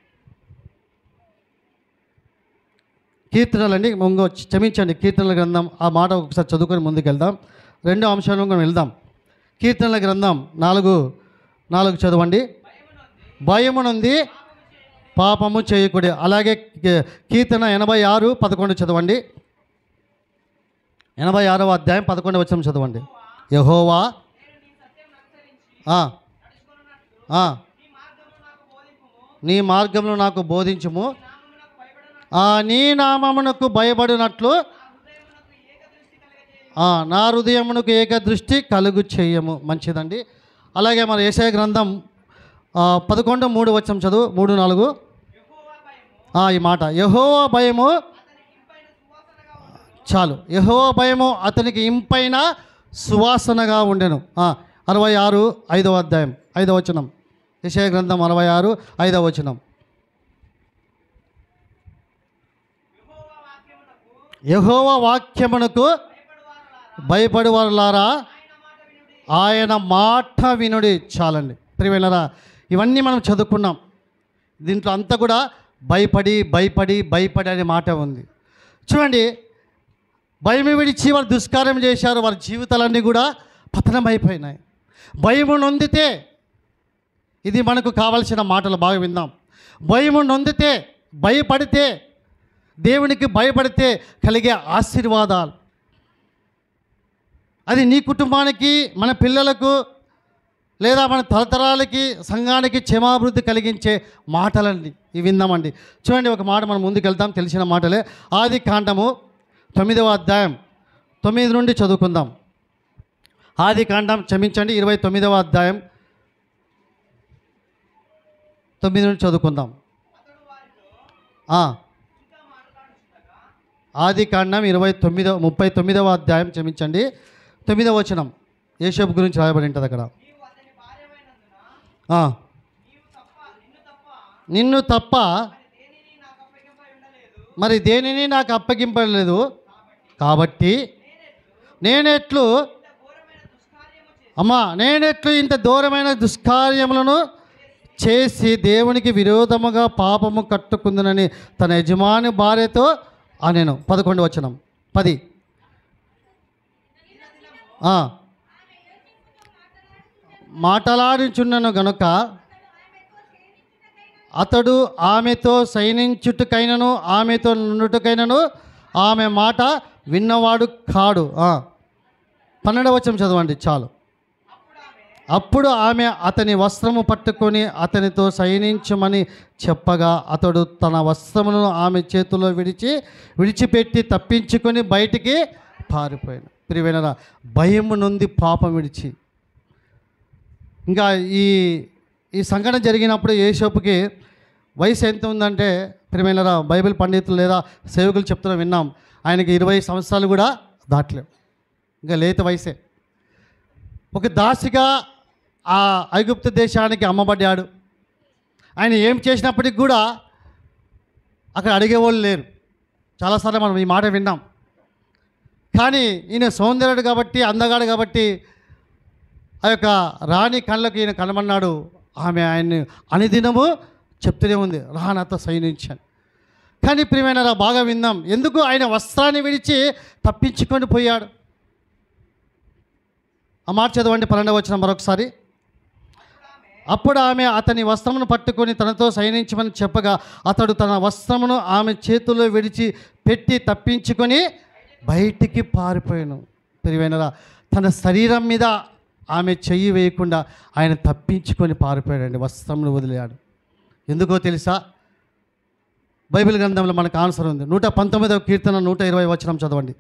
S1: కీర్తనలండి ముందు క్షమించండి కీర్తనల గ్రంథం ఆ మాట ఒకసారి చదువుకొని ముందుకెళ్దాం రెండో అంశాలను మనం వెళ్దాం కీర్తనల గ్రంథం నాలుగు నాలుగు చదవండి భయమునుంది పాపము చేయకూడదు అలాగే కీ- కీర్తన ఎనభై ఆరు పదకొండు చదవండి ఎనభై ఆరవ అధ్యాయం పదకొండు వచ్చిన చదవండి యహోవా ఆ, ఆ, నీ మార్గంలో నాకు బోధించుము ఆ, నీ నామమునకు భయపడినట్లు ఆ, నా హృదయమునకు ఏకదృష్టి కలుగు చేయము మంచిదండి అలాగే మన ఏషయ గ్రంథం ఆ, పదకొండు మూడు వచ్చం చదువు మూడు నాలుగు ఆ, ఈ మాట యహోవా భయము చాలు యహోవా భయము అతనికి ఇంపైన సువాసనగా ఉండెను ఆ, అరవై ఆరు ఐదవ అధ్యాయం ఐదవ వచనం యశయ గ్రంథం అరవై ఆరు ఐదవ వచనం యహోవ వాక్యమునకు భయపడి వారులారా ఆయన మాట వినుడి చాలండి ప్రియమైనరా ఇవన్నీ మనం చదువుకున్నాం దీంట్లో అంతా కూడా భయపడి భయపడి భయపడి అనే మాట ఉంది చూడండి భయం విడిచి వారు దుష్కార్యం చేశారు వారి జీవితాలన్నీ కూడా పతనం అయిపోయినాయి భయము నొందితే ఇది మనకు కావలసిన మాటలు బాగా విందాం భయము నొందితే భయపడితే దేవునికి భయపడితే కలిగే ఆశీర్వాదాలు అది నీ కుటుంబానికి మన పిల్లలకు లేదా మన తరతరాలకి సంఘానికి క్షమాభివృద్ధి కలిగించే మాటలండి ఇవి విందామండి చూడండి ఒక మాట మనం ముందుకు వెళ్తాం తెలిసిన మాటలే ఆది కాండము తొమ్మిదవ అధ్యాయం తొమ్మిది నుండి చదువుకుందాం ఆది కాండం క్షమించండి ఇరవై తొమ్మిదవ అధ్యాయం తొమ్మిది నుండి చదువుకుందాం ఆ. ఆది కాండం ఇరవై తొమ్మిదవ ముప్పై తొమ్మిదవ అధ్యాయం క్షమించండి తొమ్మిదవ వచనం యేషోపు గురించి రాయబడి ఉంటుంది అక్కడ ఆ. నిన్ను తప్ప మరి దేనిని నాకు అప్పగింపలేదు కాబట్టి నేనెట్లు అమ్మా నేనెట్లు ఇంత దూరమైన దుష్కార్యములను చేసి దేవునికి విరోధముగా పాపము కట్టుకుందునని తన యజమాని భార్యతో నేను పదకొండు వచనం పది ఆ. మాటలాడుచున్నను గనుక అతడు ఆమెతో సైనించుటకైనను ఆమెతో నుండుటకైనను ఆమె మాట విన్నవాడు కాడు ఆ. పన్నెండవ వచనం చదవండి చాలు అప్పుడు ఆమె అతని వస్త్రము పట్టుకొని అతనితో సైనించమని చెప్పగా అతడు తన వస్త్రమును ఆమె చేతిలో విడిచి విడిచిపెట్టి తప్పించుకొని బయటికి పారిపోయాను ప్రియమైనరా భయము నుండి పాపం విడిచి ఇంకా ఈ ఈ సంఘటన జరిగినప్పుడు యేషోపుకి వయసు ఎంత ఉందంటే ప్రియమైనరా బైబిల్ పండితులు లేదా సేవకులు చెప్తున్న విన్నాం ఆయనకి ఇరవై సంవత్సరాలు కూడా దాటలేవు ఇంకా లేత వయసే ఒక దాసిగా ఆ ఐగుప్తు దేశానికి అమ్మబడ్డాడు ఆయన ఏం చేసినప్పటికి కూడా అక్కడ అడిగేవాళ్ళు లేరు చాలాసార్లు మనం ఈ మాట విన్నాం కానీ ఈయన సౌందర్యుడు కాబట్టి అందగాడు కాబట్టి ఆ యొక్క రాణి కళ్ళకు ఈయన కనమన్నాడు ఆమె ఆయన్ని అనుదినము చెప్తూనే ఉంది రా నాతో సైనించాను కానీ ప్రియమైన బాగా విందాం ఎందుకు ఆయన వస్త్రాన్ని విడిచి తప్పించుకొని పోయాడు ఆ మాట చదవండి పన్నెండవ వచ్చిన మరొకసారి అప్పుడు ఆమె అతని వస్త్రమును పట్టుకొని తనతో సైనించమని చెప్పగా అతడు తన వస్త్రమును ఆమె చేతుల్లో విడిచి పెట్టి తప్పించుకొని బయటికి పారిపోయాను పెరివైనరా తన శరీరం మీద ఆమె చెయ్యి వేయకుండా ఆయన తప్పించుకొని పారిపోయాడండి వస్త్రమును వదిలేయాడు ఎందుకో తెలుసా బైబిల్ గ్రంథంలో మనకు ఆన్సర్ ఉంది నూట పంతొమ్మిదవ కీర్తన నూట ఇరవై వచనం చదవండి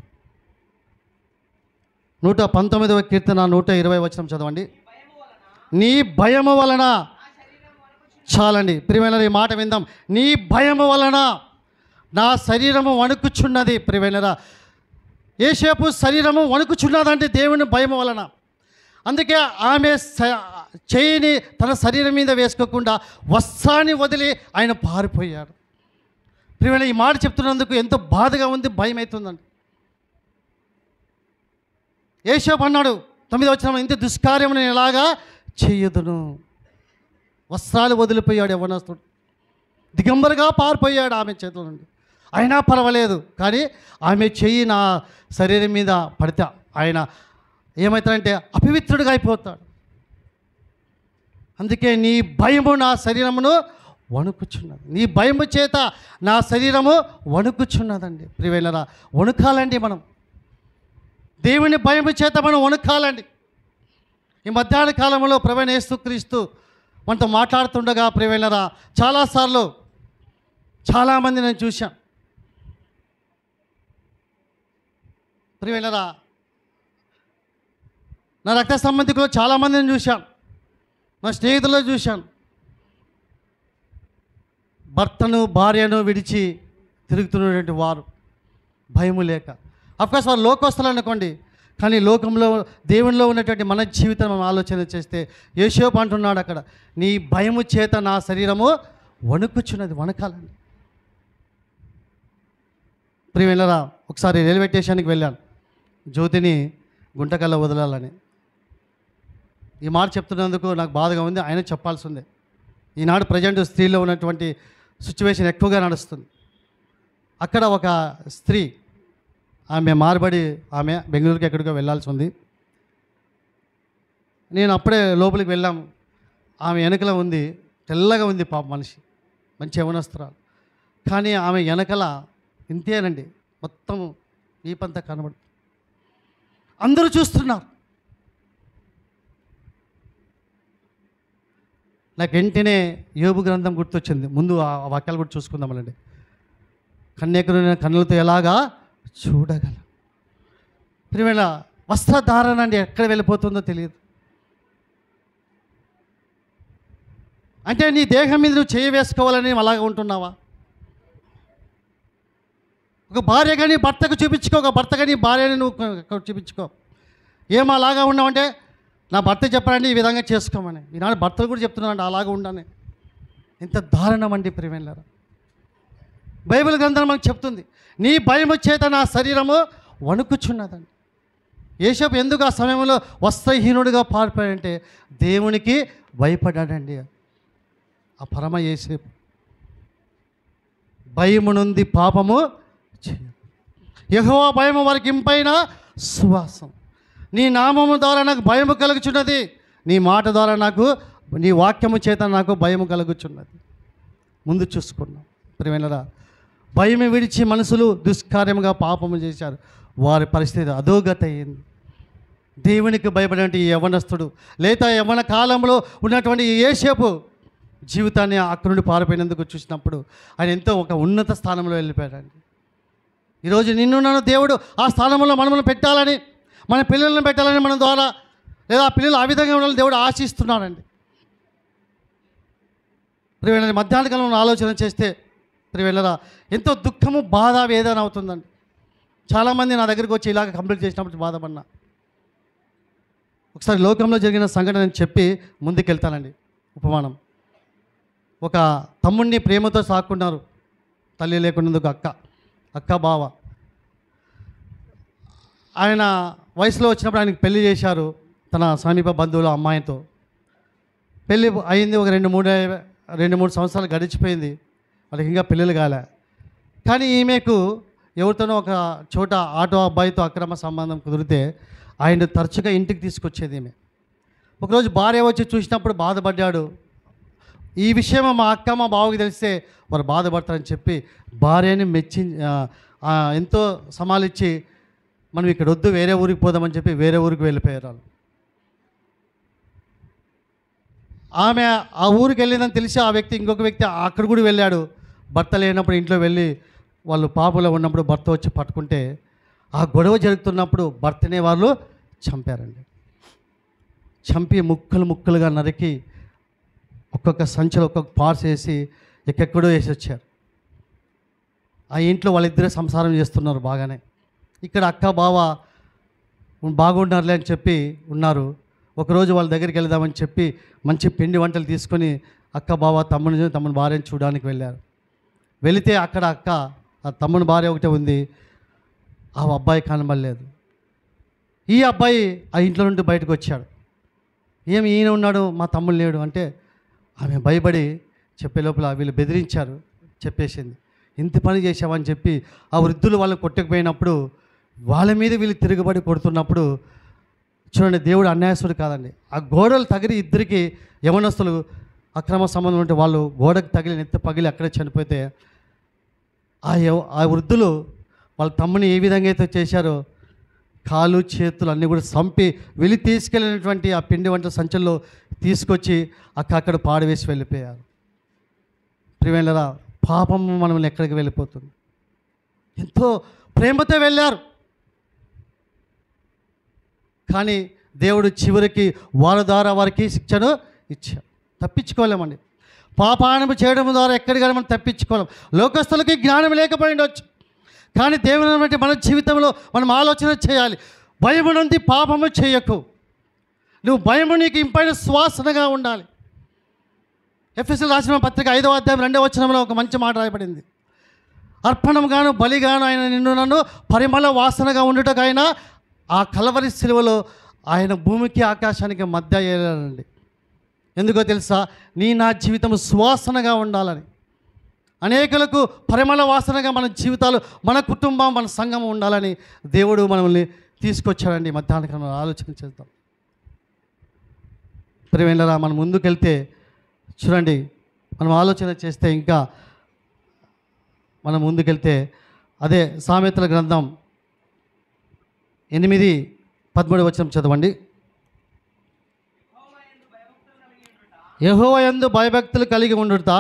S1: నూట పంతొమ్మిదవ కీర్తన నూట ఇరవై వచనం చదవండి నీ భయము వలన చాలండి ప్రియమైన ఈ మాట విందాం నీ భయము వలన నా శరీరము వణుకుచున్నది ప్రియమైనరా ఏసేపు శరీరము వణుకుచున్నదంటే దేవుని భయము వలన అందుకే ఆమె స- చేయిని తన శరీరం మీద వేసుకోకుండా వస్త్రాన్ని వదిలి ఆయన పారిపోయాడు ప్రియమైన ఈ మాట చెప్తున్నందుకు ఎంతో బాధగా ఉంది భయం అవుతుందండి ఏషోపు అన్నాడు తొమ్మిది వచ్చిన ఇంత దుష్కార్యము నేను ఎలాగా చెయ్యదును వస్త్రాలు వదిలిపోయాడు యవనస్తుడు దిగంబరుగా పారిపోయాడు ఆమె చేతుల నుండి అయినా పర్వాలేదు కానీ ఆమె చెయ్యి నా శరీరం మీద పడితే ఆయన ఏమవుతాడంటే అపవిత్రుడిగా అయిపోతాడు అందుకే నీ భయము నా శరీరమును వణుకుచున్నది నీ భయము చేత నా శరీరము వణుకుచున్నదండి ప్రివేలరా వణుకాలండి మనం దేవుని భయము చేత మనం వణుకాలండి ఈ మధ్యాహ్న కాలంలో ప్రవీణ యేసుక్రీస్తు మనతో మాట్లాడుతుండగా ప్రివేలరా చాలాసార్లు చాలామంది నేను చూశాం ప్రివేలరా నా రక్త సంబంధికులు చాలామందిని చూశాను నా స్నేహితుల్లో చూశాను భర్తను భార్యను విడిచి తిరుగుతున్నటువంటి వారు భయము లేక అఫ్కోర్స్ వారు లోకస్తులు అనుకోండి కానీ లోకంలో దేవునిలో ఉన్నటువంటి మన జీవితం మనం ఆలోచన చేస్తే యేషోపు అంటున్నాడు అక్కడ నీ భయము చేత నా శరీరము వణుకుచున్నది వణకాలండి ప్రియమైనరా ఒకసారి రైల్వే స్టేషన్కి వెళ్ళాను జ్యోతిని గుంటకల్లో వదలాలని ఈ మాట చెప్తున్నందుకు నాకు బాధగా ఉంది ఆయన చెప్పాల్సి ఉంది ఈనాడు ప్రజెంట్ స్త్రీలో ఉన్నటువంటి సిచ్యువేషన్ ఎక్కువగా నడుస్తుంది అక్కడ ఒక స్త్రీ ఆమె మారబడి ఆమె బెంగళూరుకి ఎక్కడికో వెళ్ళాల్సి ఉంది నేను అప్పుడే లోపలికి వెళ్ళాం ఆమె వెనకల ఉంది తెల్లగా ఉంది పాప మనిషి మంచి యవనస్తురాలు కానీ ఆమె వెనకల ఇంతేనండి మొత్తం వీపంతా కనబడుతుంది అందరూ చూస్తున్నారు నాకు వెంటనే యోబు గ్రంథం గుర్తొచ్చింది ముందు ఆ వాక్యాలు కూడా చూసుకుందామనండి కన్యకులైన కన్నులతో ఎలాగా చూడగల ప్రియమైన వస్త్రధారణ అండి ఎక్కడ వెళ్ళిపోతుందో తెలియదు అంటే నీ దేహం మీద నువ్వు చేయి వేసుకోవాలని అలాగ ఉంటున్నావా ఒక భార్య కానీ భర్తకు చూపించుకో ఒక భర్త కానీ భార్యని నువ్వు చూపించుకో ఏం అలాగా ఉన్నావంటే నా భర్త చెప్పారండి ఈ విధంగా చేసుకోమని ఈనాడు భర్తలు కూడా చెప్తున్నారండి అలాగా ఉండని ఎంత దారుణం అండి ప్రియమైన బైబిల్ గ్రంథం మనకు చెప్తుంది నీ భయము చేత నా శరీరము వణుకుచున్నదండి యేసపు ఎందుకు ఆ సమయంలో వస్త్రహీనుడిగా పారిపోయాడంటే దేవునికి భయపడ్డాడండి ఆ పరమ యేసేపు భయము నుండి పాపము చేయదు యెహోవా భయము వారికి ఇంపైన సువాసం నీ నామము ద్వారా నాకు భయము కలుగుచున్నది నీ మాట ద్వారా నాకు నీ వాక్యము చేత నాకు భయము కలుగుచున్నది ముందు చూసుకున్నాం ప్రియమైనరా భయం విడిచి మనుషులు దుష్కార్యముగా పాపము చేశారు వారి పరిస్థితి అధోగత అయింది దేవునికి భయపడినటువంటి ఈ యవనస్తుడు లేదా యవన కాలంలో ఉన్నటువంటి ఈ ఏసేపు జీవితాన్ని అక్కడి నుండి పారిపోయినందుకు చూసినప్పుడు ఆయన ఎంతో ఒక ఉన్నత స్థానంలో వెళ్ళిపోయాడండి ఈరోజు నిన్ను నన్ను దేవుడు ఆ స్థానంలో మనల్ని పెట్టాలని మన పిల్లలను పెట్టాలని మన ద్వారా లేదా ఆ పిల్లలు ఆ విధంగా ఉండాలని దేవుడు ఆశిస్తున్నాడండి ప్రియమైన మధ్యాహ్న కాలంలో ఆలోచన చేస్తే ప్రియవేళరా ఎంతో దుఃఖము బాధ వేదన అవుతుందండి చాలామంది నా దగ్గరికి వచ్చి ఇలాగ కంప్లీట్ చేసినప్పుడు బాధపడినా ఒకసారి లోకంలో జరిగిన సంఘటన నేను చెప్పి ముందుకెళ్తానండి ఉపమానం ఒక తమ్ముడిని ప్రేమతో సాకున్నారు తల్లి లేకున్నందుకు అక్క అక్క బావ ఆయన వయసులో వచ్చినప్పుడు ఆయనకి పెళ్లి చేశారు తన సమీప బంధువుల అమ్మాయితో పెళ్ళి అయింది ఒక రెండు మూడు రెండు మూడు సంవత్సరాలు గడిచిపోయింది వాళ్ళకి ఇంకా పిల్లలు కాలే కానీ ఈమెకు ఎవరితోనో ఒక చోట ఆటో అబ్బాయితో అక్రమ సంబంధం కుదిరితే ఆయన తరచుగా ఇంటికి తీసుకొచ్చేది ఈమె ఒకరోజు భార్య వచ్చి చూసినప్పుడు బాధపడ్డాడు ఈ విషయం మా అక్క మా బావకి తెలిస్తే వారు బాధపడతారని చెప్పి భార్యని మెచ్చి ఆ, ఆ, ఎంతో సమాలిచ్చి మనం ఇక్కడ వద్దు వేరే ఊరికి పోదామని చెప్పి వేరే ఊరికి వెళ్ళిపోయారు వాళ్ళు ఆమె ఆ ఊరికి వెళ్ళిందని తెలిసి ఆ వ్యక్తి ఇంకొక వ్యక్తి అక్కడ కూడా వెళ్ళాడు భర్త లేనప్పుడు ఇంట్లో వెళ్ళి వాళ్ళు పాపలో ఉన్నప్పుడు భర్త వచ్చి పట్టుకుంటే ఆ గొడవ జరుగుతున్నప్పుడు భర్తనే వాళ్ళు చంపారండి చంపి ముక్కలు ముక్కలుగా నరికి ఒక్కొక్క సంచిలో ఒక్కొక్క పార్స్ వేసి ఎక్కడెక్కడో వేసి వచ్చారు ఆ ఇంట్లో వాళ్ళిద్దరే సంసారం చేస్తున్నారు బాగానే ఇక్కడ అక్క బావ బాగుండారులే అని చెప్పి ఉన్నారు ఒకరోజు వాళ్ళ దగ్గరికి వెళ్దామని చెప్పి మంచి పిండి వంటలు తీసుకొని అక్క బావ తమ్ముని తమ్ముని భార్యను చూడడానికి వెళ్ళారు వెళితే అక్కడ అక్క ఆ తమ్ముని భార్య ఒకటే ఉంది ఆ అబ్బాయి కనబడలేదు ఈ అబ్బాయి ఆ ఇంట్లో నుండి బయటకు వచ్చాడు ఏమి ఈయన ఉన్నాడు మా తమ్ముడు లేడు అంటే ఆమె భయపడి చెప్పే లోపల వీళ్ళు బెదిరించారు చెప్పేసింది ఇంత పని చేసావని చెప్పి ఆ వృద్ధులు వాళ్ళు కొట్టకపోయినప్పుడు వాళ్ళ మీద వీళ్ళు తిరుగుబడి కొడుతున్నప్పుడు చూడండి దేవుడు అన్యాయస్తుడు కాదండి ఆ గోడలు తగిలి ఇద్దరికి యవనస్తులు అక్రమ సంబంధం ఉంటే వాళ్ళు గోడకు తగిలి నెత్తి పగిలి అక్కడే చనిపోతే ఆ యవ ఆ వృద్ధులు వాళ్ళ తమ్ముని ఏ విధంగా అయితే చేశారో కాలు చేతులు అన్నీ కూడా చంపి వెళ్ళి తీసుకెళ్ళినటువంటి ఆ పిండి వంట సంచుల్లో తీసుకొచ్చి అక్క అక్కడ పాడవేసి వెళ్ళిపోయారు ప్రివేళ్ళరా పాపం మనల్ని ఎక్కడికి వెళ్ళిపోతుంది ఎంతో ప్రేమతో వెళ్ళారు కానీ దేవుడు చివరికి వారి ద్వారా వారికి శిక్షను ఇచ్చాడు తప్పించుకోలేమండి పాపాణము చేయడం ద్వారా ఎక్కడికైనా మనం తప్పించుకోలేం లోకస్తులకి జ్ఞానం లేకపోయి ఉండొచ్చు కానీ దేవుని బట్టి మన జీవితంలో మనం ఆలోచన చేయాలి భయము నుండి పాపము చేయకు నువ్వు భయము నీకు ఇంపైన శ్వాసనగా ఉండాలి ఎఫ్ఎస్ఎల్ రాసిన పత్రిక ఐదవ అధ్యాయం రెండవ వచనంలో ఒక మంచి మాట రాయబడింది అర్పణంగాను బలిగాను ఆయన నిన్ను నన్ను పరిమళ వాసనగా ఉండుటకైనా ఆ కలవరి శిలువలో ఆయన భూమికి ఆకాశానికి మధ్య ఏలాడండి ఎందుకో తెలుసా నీ నా జీవితం సువాసనగా ఉండాలని అనేకులకు పరిమళ వాసనగా మన జీవితాలు మన కుటుంబం మన సంఘం ఉండాలని దేవుడు మనల్ని తీసుకొచ్చాడండి మధ్యాహ్న కాలంలో ఆలోచన చేద్దాం ప్రియమైనరా మనం ముందుకెళ్తే చూడండి మనం ఆలోచన చేస్తే ఇంకా మనం ముందుకెళ్తే అదే సామెతల గ్రంథం ఎనిమిది పదమూడు వచనం చదవండి యహో యందు భయభక్తులు కలిగి ఉండుట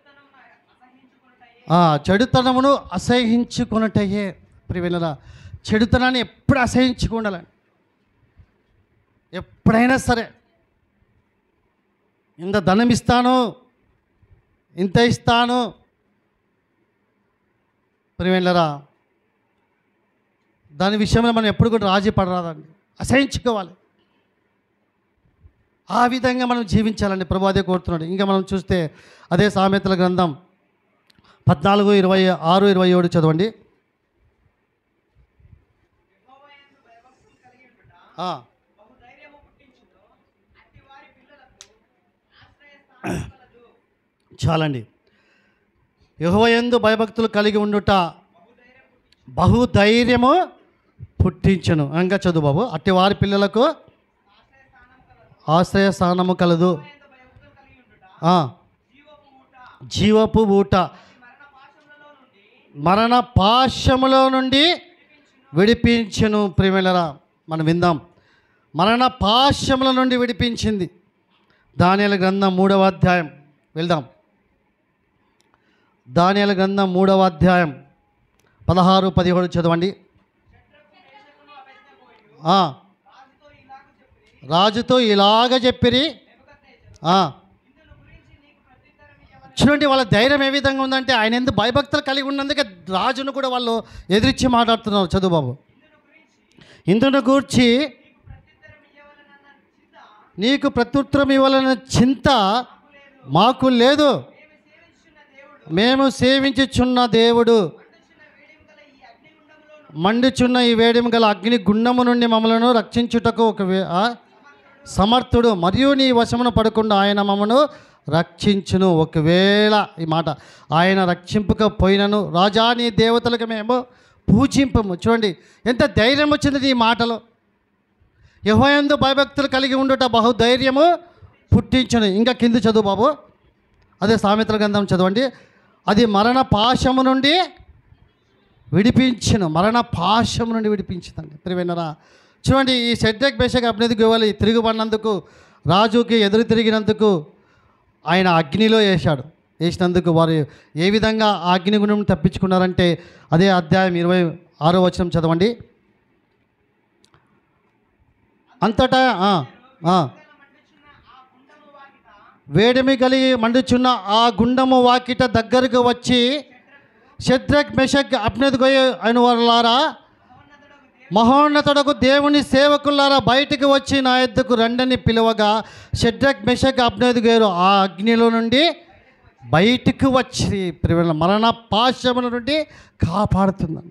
S1: ఆ, చెడుతనమును అసహించుకున్నట్టయే ప్రివిలరా చెడుతనాన్ని ఎప్పుడు అసహించుకుండాలని ఎప్పుడైనా సరే ఇంత ధనం ఇస్తాను ఇంత ఇస్తాను ప్రివేళ్ళరా దాని విషయంలో మనం ఎప్పుడు కూడా రాజీ పడరాదండి అసహించుకోవాలి ఆ విధంగా మనం జీవించాలండి ప్రభు అదే కోరుతున్నాడు ఇంకా మనం చూస్తే అదే సామెతల గ్రంథం పద్నాలుగు ఇరవై ఆరు ఇరవై ఏడు చదవండి ఆ. చాలండి యహోయందు భయభక్తులు కలిగి ఉండుట బహుధైర్యము పుట్టించను ఇంకా చదువు బాబు అట్టి వారి పిల్లలకు ఆశ్రయ స్థానము కలదు ఆ. జీవపు ఊట మరణ పాశములో నుండి విడిపించను ప్రిమిలరా మనం విందాం మరణ పాశముల నుండి విడిపించింది దానియల గ్రంథం మూడవ అధ్యాయం వెళ్దాం దానియల గ్రంథం మూడవ అధ్యాయం పదహారు పదిహేడు చదవండి ఆ. రాజుతో ఇలాగ చెప్పిరి ఆ. చూడండి వాళ్ళ ధైర్యం ఏ విధంగా ఉందంటే ఆయన ఎందుకు భయభక్తులు కలిగి ఉన్నందుకే రాజును కూడా వాళ్ళు ఎదిరించి మాట్లాడుతున్నారు చదువు బాబు ఇందును గూర్చి నీకు ప్రత్యుత్తరం ఇవ్వాలన్న చింత మాకు లేదు మేము సేవించుచున్న దేవుడు మండుచున్న ఈ వేడిమి గల అగ్ని గుండము నుండి మమ్మలను రక్షించుటకు ఒక వే- ఆ? సమర్థుడు మరియు నీ వశమున పడకుండా ఆయన మమ్మను రక్షించును ఒకవేళ ఈ మాట ఆయన రక్షింపకపోయినను రాజా నీ దేవతలకు మేము పూజింపము చూడండి ఎంత ధైర్యం వచ్చింది ఈ మాటలో యహోయందు భయభక్తులు కలిగి ఉండుట బహుధైర్యము పుట్టించును ఇంకా కింది చదువు బాబు అదే సామెతల గ్రంథం చదవండి అది మరణ పాశము నుండి విడిపించను మరణ పాశము నుండి విడిపించిందండి తిరిగినరా చూడండి ఈ సెడ్రక్ బేషక్ అభినేది గోవాలి తిరుగుబడినందుకు రాజుకి ఎదురు తిరిగినందుకు ఆయన అగ్నిలో వేశాడు వేసినందుకు వారు ఏ విధంగా ఆ అగ్ని గుణం తప్పించుకున్నారంటే అదే అధ్యాయం ఇరవై ఆరో వచనం చదవండి అంతటా ఆ, ఆ. వేడిమి కలిగి మండుచున్న ఆ గుండము వాకిట దగ్గరకు వచ్చి శద్రక్ మెషక్ అప్నెదుగోయ అయిన వారులారా మహోన్నతుడకు దేవుని సేవకులారా బయటికి వచ్చి నా ఎద్దుకు రండని పిలువగా షడ్రక్ మెషక్ అబ్నేదుగేరు ఆ అగ్నిలో నుండి బయటికి వచ్చి ప్రియుల మరణ పాశముల నుండి కాపాడుతుందండి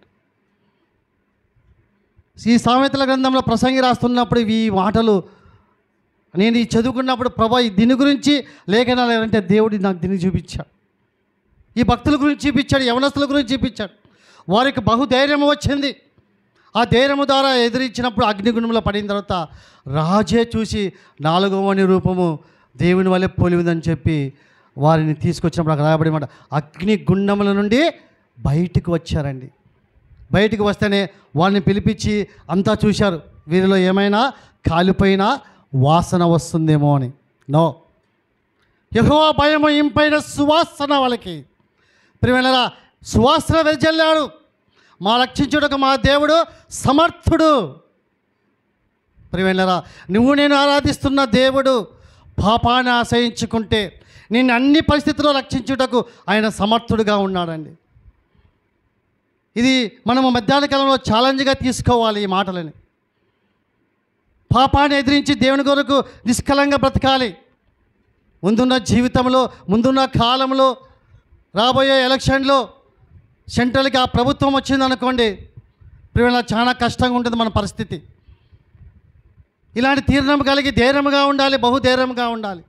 S1: ఈ సామెతల గ్రంథంలో ప్రసంగి రాస్తున్నప్పుడు ఈ మాటలు నేను ఈ చదువుకున్నప్పుడు ప్రభా ఈ దీని గురించి లేఖనాలు ఏంటంటే దేవుడు నాకు దీన్ని చూపించాడు ఈ భక్తుల గురించి చూపించాడు యవనస్తుల గురించి చూపించాడు వారికి బహుధైర్యం వచ్చింది ఆ ధైర్యము ద్వారా ఎదిరించినప్పుడు అగ్నిగుణంలో పడిన తర్వాత రాజే చూసి నాలుగవని రూపము దేవుని వల్లే పోలిందని చెప్పి వారిని తీసుకొచ్చినప్పుడు అక్కడ రాయబడి మాట అగ్ని గుండముల నుండి బయటికి వచ్చారండి బయటికి వస్తేనే వాళ్ళని పిలిపించి అంతా చూశారు వీరిలో ఏమైనా కాలిపోయిన వాసన వస్తుందేమో అని నో యహో భయము ఇంపైన సువాసన వాళ్ళకి ప్రియమైనరా సువాసన వెదజల్లాడు మా రక్షించుటకు మా దేవుడు సమర్థుడు ప్రియమైనరా నువ్వు నేను ఆరాధిస్తున్న దేవుడు పాపాన్ని ఆశ్రయించుకుంటే నిన్ను అన్ని పరిస్థితుల్లో రక్షించుటకు ఆయన సమర్థుడుగా ఉన్నాడండి ఇది మనము మధ్యాహ్న కాలంలో ఛాలెంజ్గా తీసుకోవాలి ఈ మాటలని పాపాన్ని ఎదిరించి దేవుని కొరకు నిష్కలంగా బ్రతకాలి ముందున్న జీవితంలో ముందున్న కాలంలో రాబోయే ఎలక్షన్లో సెంట్రల్కి ఆ ప్రభుత్వం వచ్చింది అనుకోండి ప్రియుల చాలా కష్టంగా ఉంటుంది మన పరిస్థితి ఇలాంటి తీర్ణం కలిగి ధైర్యంగా ఉండాలి బహుధైర్యంగా ఉండాలి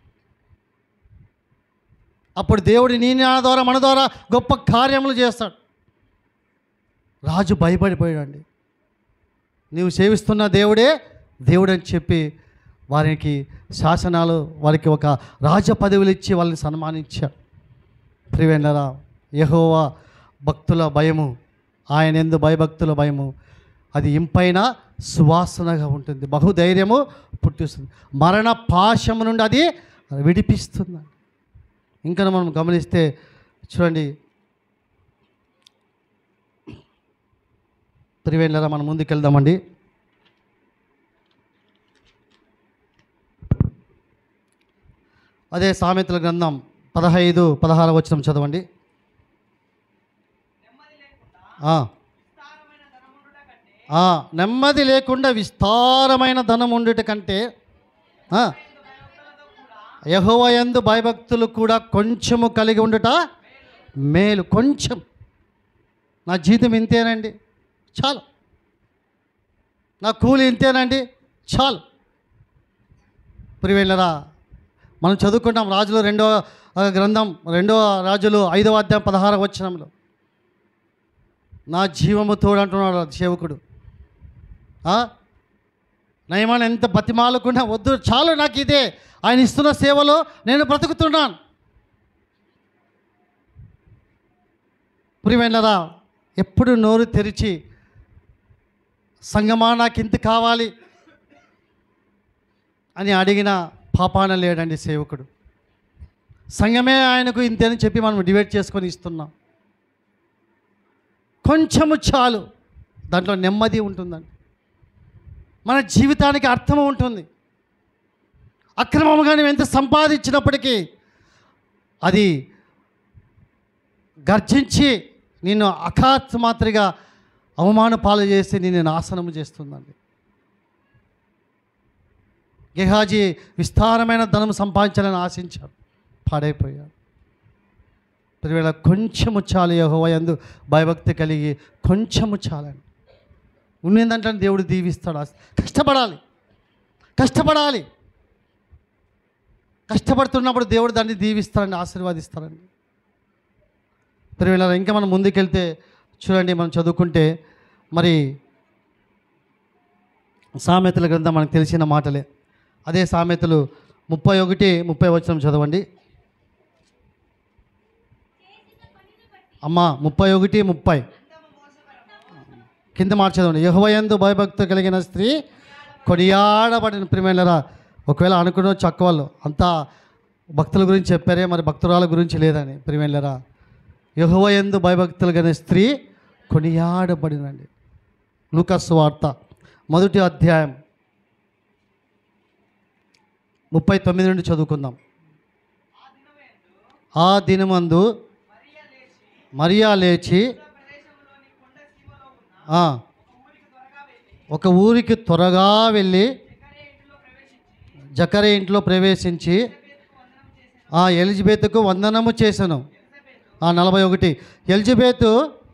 S1: అప్పుడు దేవుడు నీ నా ద్వారా మన ద్వారా గొప్ప కార్యములు చేస్తాడు రాజు భయపడిపోయాడండి నీవు సేవిస్తున్న దేవుడే దేవుడు అని చెప్పి వారికి శాసనాలు వారికి ఒక రాజ పదవులు ఇచ్చి వాళ్ళని సన్మానించాడు ప్రివేండరా యహోవా భక్తుల భయము ఆయన ఎందు భయభక్తుల భయము అది ఇంపైన సువాసనగా ఉంటుంది బహుధైర్యము పుట్టిస్తుంది మరణ పాశము నుండి అది విడిపిస్తుంది ఇంకా మనం గమనిస్తే చూడండి ప్రివేండరా మనం ముందుకెళ్దామండి అదే సామెతల గ్రంథం పదహైదు పదహారు వచనం చదవండి ఆ. ఆ, నెమ్మది లేకుండా విస్తారమైన ధనం ఉండుట కంటే యహోవయందు భయభక్తులు కూడా కొంచెము కలిగి ఉండుట మేలు కొంచెం నా జీతం ఇంతేనండి చాలు నా కూలి ఇంతేనండి చాలు ప్రివేళ్ళరా మనం చదువుకుంటాం రాజులు రెండవ ఆ, గ్రంథం రెండవ రాజులు ఐదవ అధ్యాయం పదహార వచనంలో నా జీవము తోడు అంటున్నాడు ఆ సేవకుడు ఆ? నయమాన్ని ఎంత బతిమాలకుండా వద్దు చాలు నాకు ఇదే ఆయన ఇస్తున్న సేవలో నేను బ్రతుకుతున్నాను ప్రియమైనరా ఎప్పుడు నోరు తెరిచి సంగమా నాకు ఇంత కావాలి అని అడిగిన పాపాన లేడండి సేవకుడు సంఘమే ఆయనకు ఇంతని చెప్పి మనం డివైడ్ చేసుకొని ఇస్తున్నాం కొంచెము చాలు దాంట్లో నెమ్మది ఉంటుందండి మన జీవితానికి అర్థం ఉంటుంది అక్రమముగా నువ్వు ఎంత సంపాదించినప్పటికీ అది గర్జించి నిన్ను అఖాత్ మాత్రగా అవమాన పాలు చేసి నిన్ను నాశనము చేస్తుందండి గెహాజీ విస్తారమైన ధనం సంపాదించాలని ఆశించాడు పాడైపోయాడు ఒకవేళ కొంచెము చాలు యహోవయందు భయభక్తి కలిగి కొంచెము చాలండి ఉన్నదంటే దేవుడు దీవిస్తాడు ఆశ- కష్టపడాలి కష్టపడాలి కష్టపడుతున్నప్పుడు దేవుడు దాన్ని దీవిస్తాడని ఆశీర్వాదిస్తాడండి ప్రియుల ఇంకా మనం ముందుకెళ్తే చూడండి మనం చదువుకుంటే మరి సామెతల గ్రంథం మనకు తెలిసిన మాటలే అదే సామెతలు ముప్పై ఒకటి ముప్పై వచనం చదవండి అమ్మ ముప్పై ఒకటి ముప్పై కింద మాట చదవండి యహోవయందు భయభక్తి కలిగిన స్త్రీ కొనియాడబడిన ప్రిమేలరా ఒకవేళ అనుకున్న చక్క వాళ్ళు అంతా భక్తుల గురించి చెప్పారే మరి భక్తురాల గురించి లేదని ప్రిమేలరా యహోవయందు భయభక్తులు కలిగిన స్త్రీ కొనియాడబడినండి లూకస్ వార్త మొదటి అధ్యాయం ముప్పై తొమ్మిది నుండి చదువుకుందాం ఆ దినమందు మరియా లేచి ఆ, ఒక ఊరికి త్వరగా వెళ్ళి జకరే ఇంట్లో ప్రవేశించి ఆ ఎలిజబెత్కు వందనము చేశాను ఆ నలభై ఒకటి ఎలిజబెత్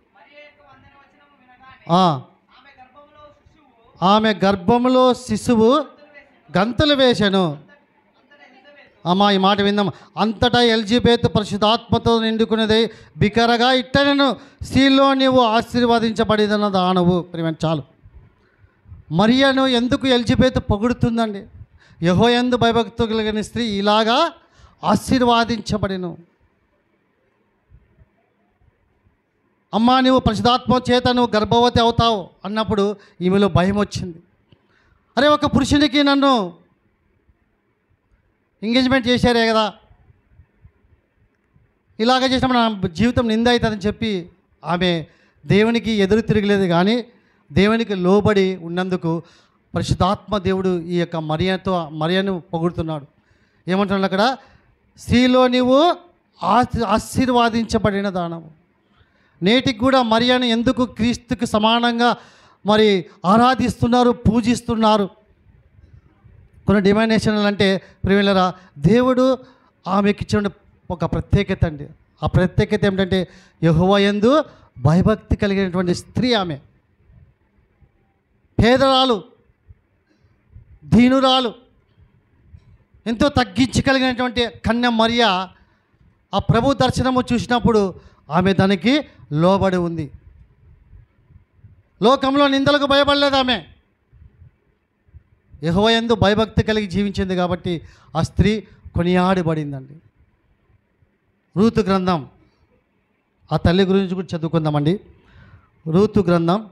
S1: ఆ, ఆమె గర్భంలో శిశువు గంతులు వేశాను అమ్మా ఈ మాట విందాం అంతటా ఎల్జిబేత్ పరిశుద్ధాత్మతో నిండుకున్నది బికరగా ఇట్టనను స్త్రీలో నీవు ఆశీర్వదించబడిన దానవు ప్రియమైన చాలు మరియను ఎందుకు ఎల్జిబేత్ పొగుడుతుందండి యహో ఎందు భయభక్తు కలిగిన స్త్రీ ఇలాగా ఆశీర్వాదించబడిను అమ్మా నువ్వు పరిశుధాత్మ చేత నువ్వు గర్భవతి అవుతావు అన్నప్పుడు ఈమెలో భయం వచ్చింది అరే ఒక పురుషునికి నన్ను ఎంగేజ్మెంట్ చేశారే కదా ఇలాగ చేసినప్పుడు నా జీవితం నింద అవుతుందని చెప్పి ఆమె దేవునికి ఎదురు తిరగలేదు కానీ దేవునికి లోబడి ఉన్నందుకు పరిశుద్ధాత్మ దేవుడు ఈ యొక్క మరియతో మరియను పొగుడుతున్నాడు ఏమంటున్నాడు అక్కడ స్త్రీలో నీవు ఆశీ ఆశీర్వాదించబడిన దానము నేటికి కూడా మరియను ఎందుకు క్రీస్తుకి సమానంగా మరి ఆరాధిస్తున్నారు పూజిస్తున్నారు కొన్ని డిమాండేషన్లు అంటే ప్రియులరా దేవుడు ఆమెకి ఇచ్చిన ఒక ప్రత్యేకత అండి ఆ ప్రత్యేకత ఏమిటంటే యహోవ యందు భయభక్తి కలిగినటువంటి స్త్రీ ఆమె పేదరాలు దీనురాలు ఎంతో తగ్గించగలిగినటువంటి కన్య మరియ ఆ ప్రభు దర్శనము చూసినప్పుడు ఆమె దానికి లోబడి ఉంది లోకంలో నిందలకు భయపడలేదు ఆమె యహోయందు భయభక్తి కలిగి జీవించింది కాబట్టి ఆ స్త్రీ కొనియాడబడిందండి రూతు గ్రంథం ఆ తల్లి గురించి కూడా చదువుకుందామండి రూతు గ్రంథం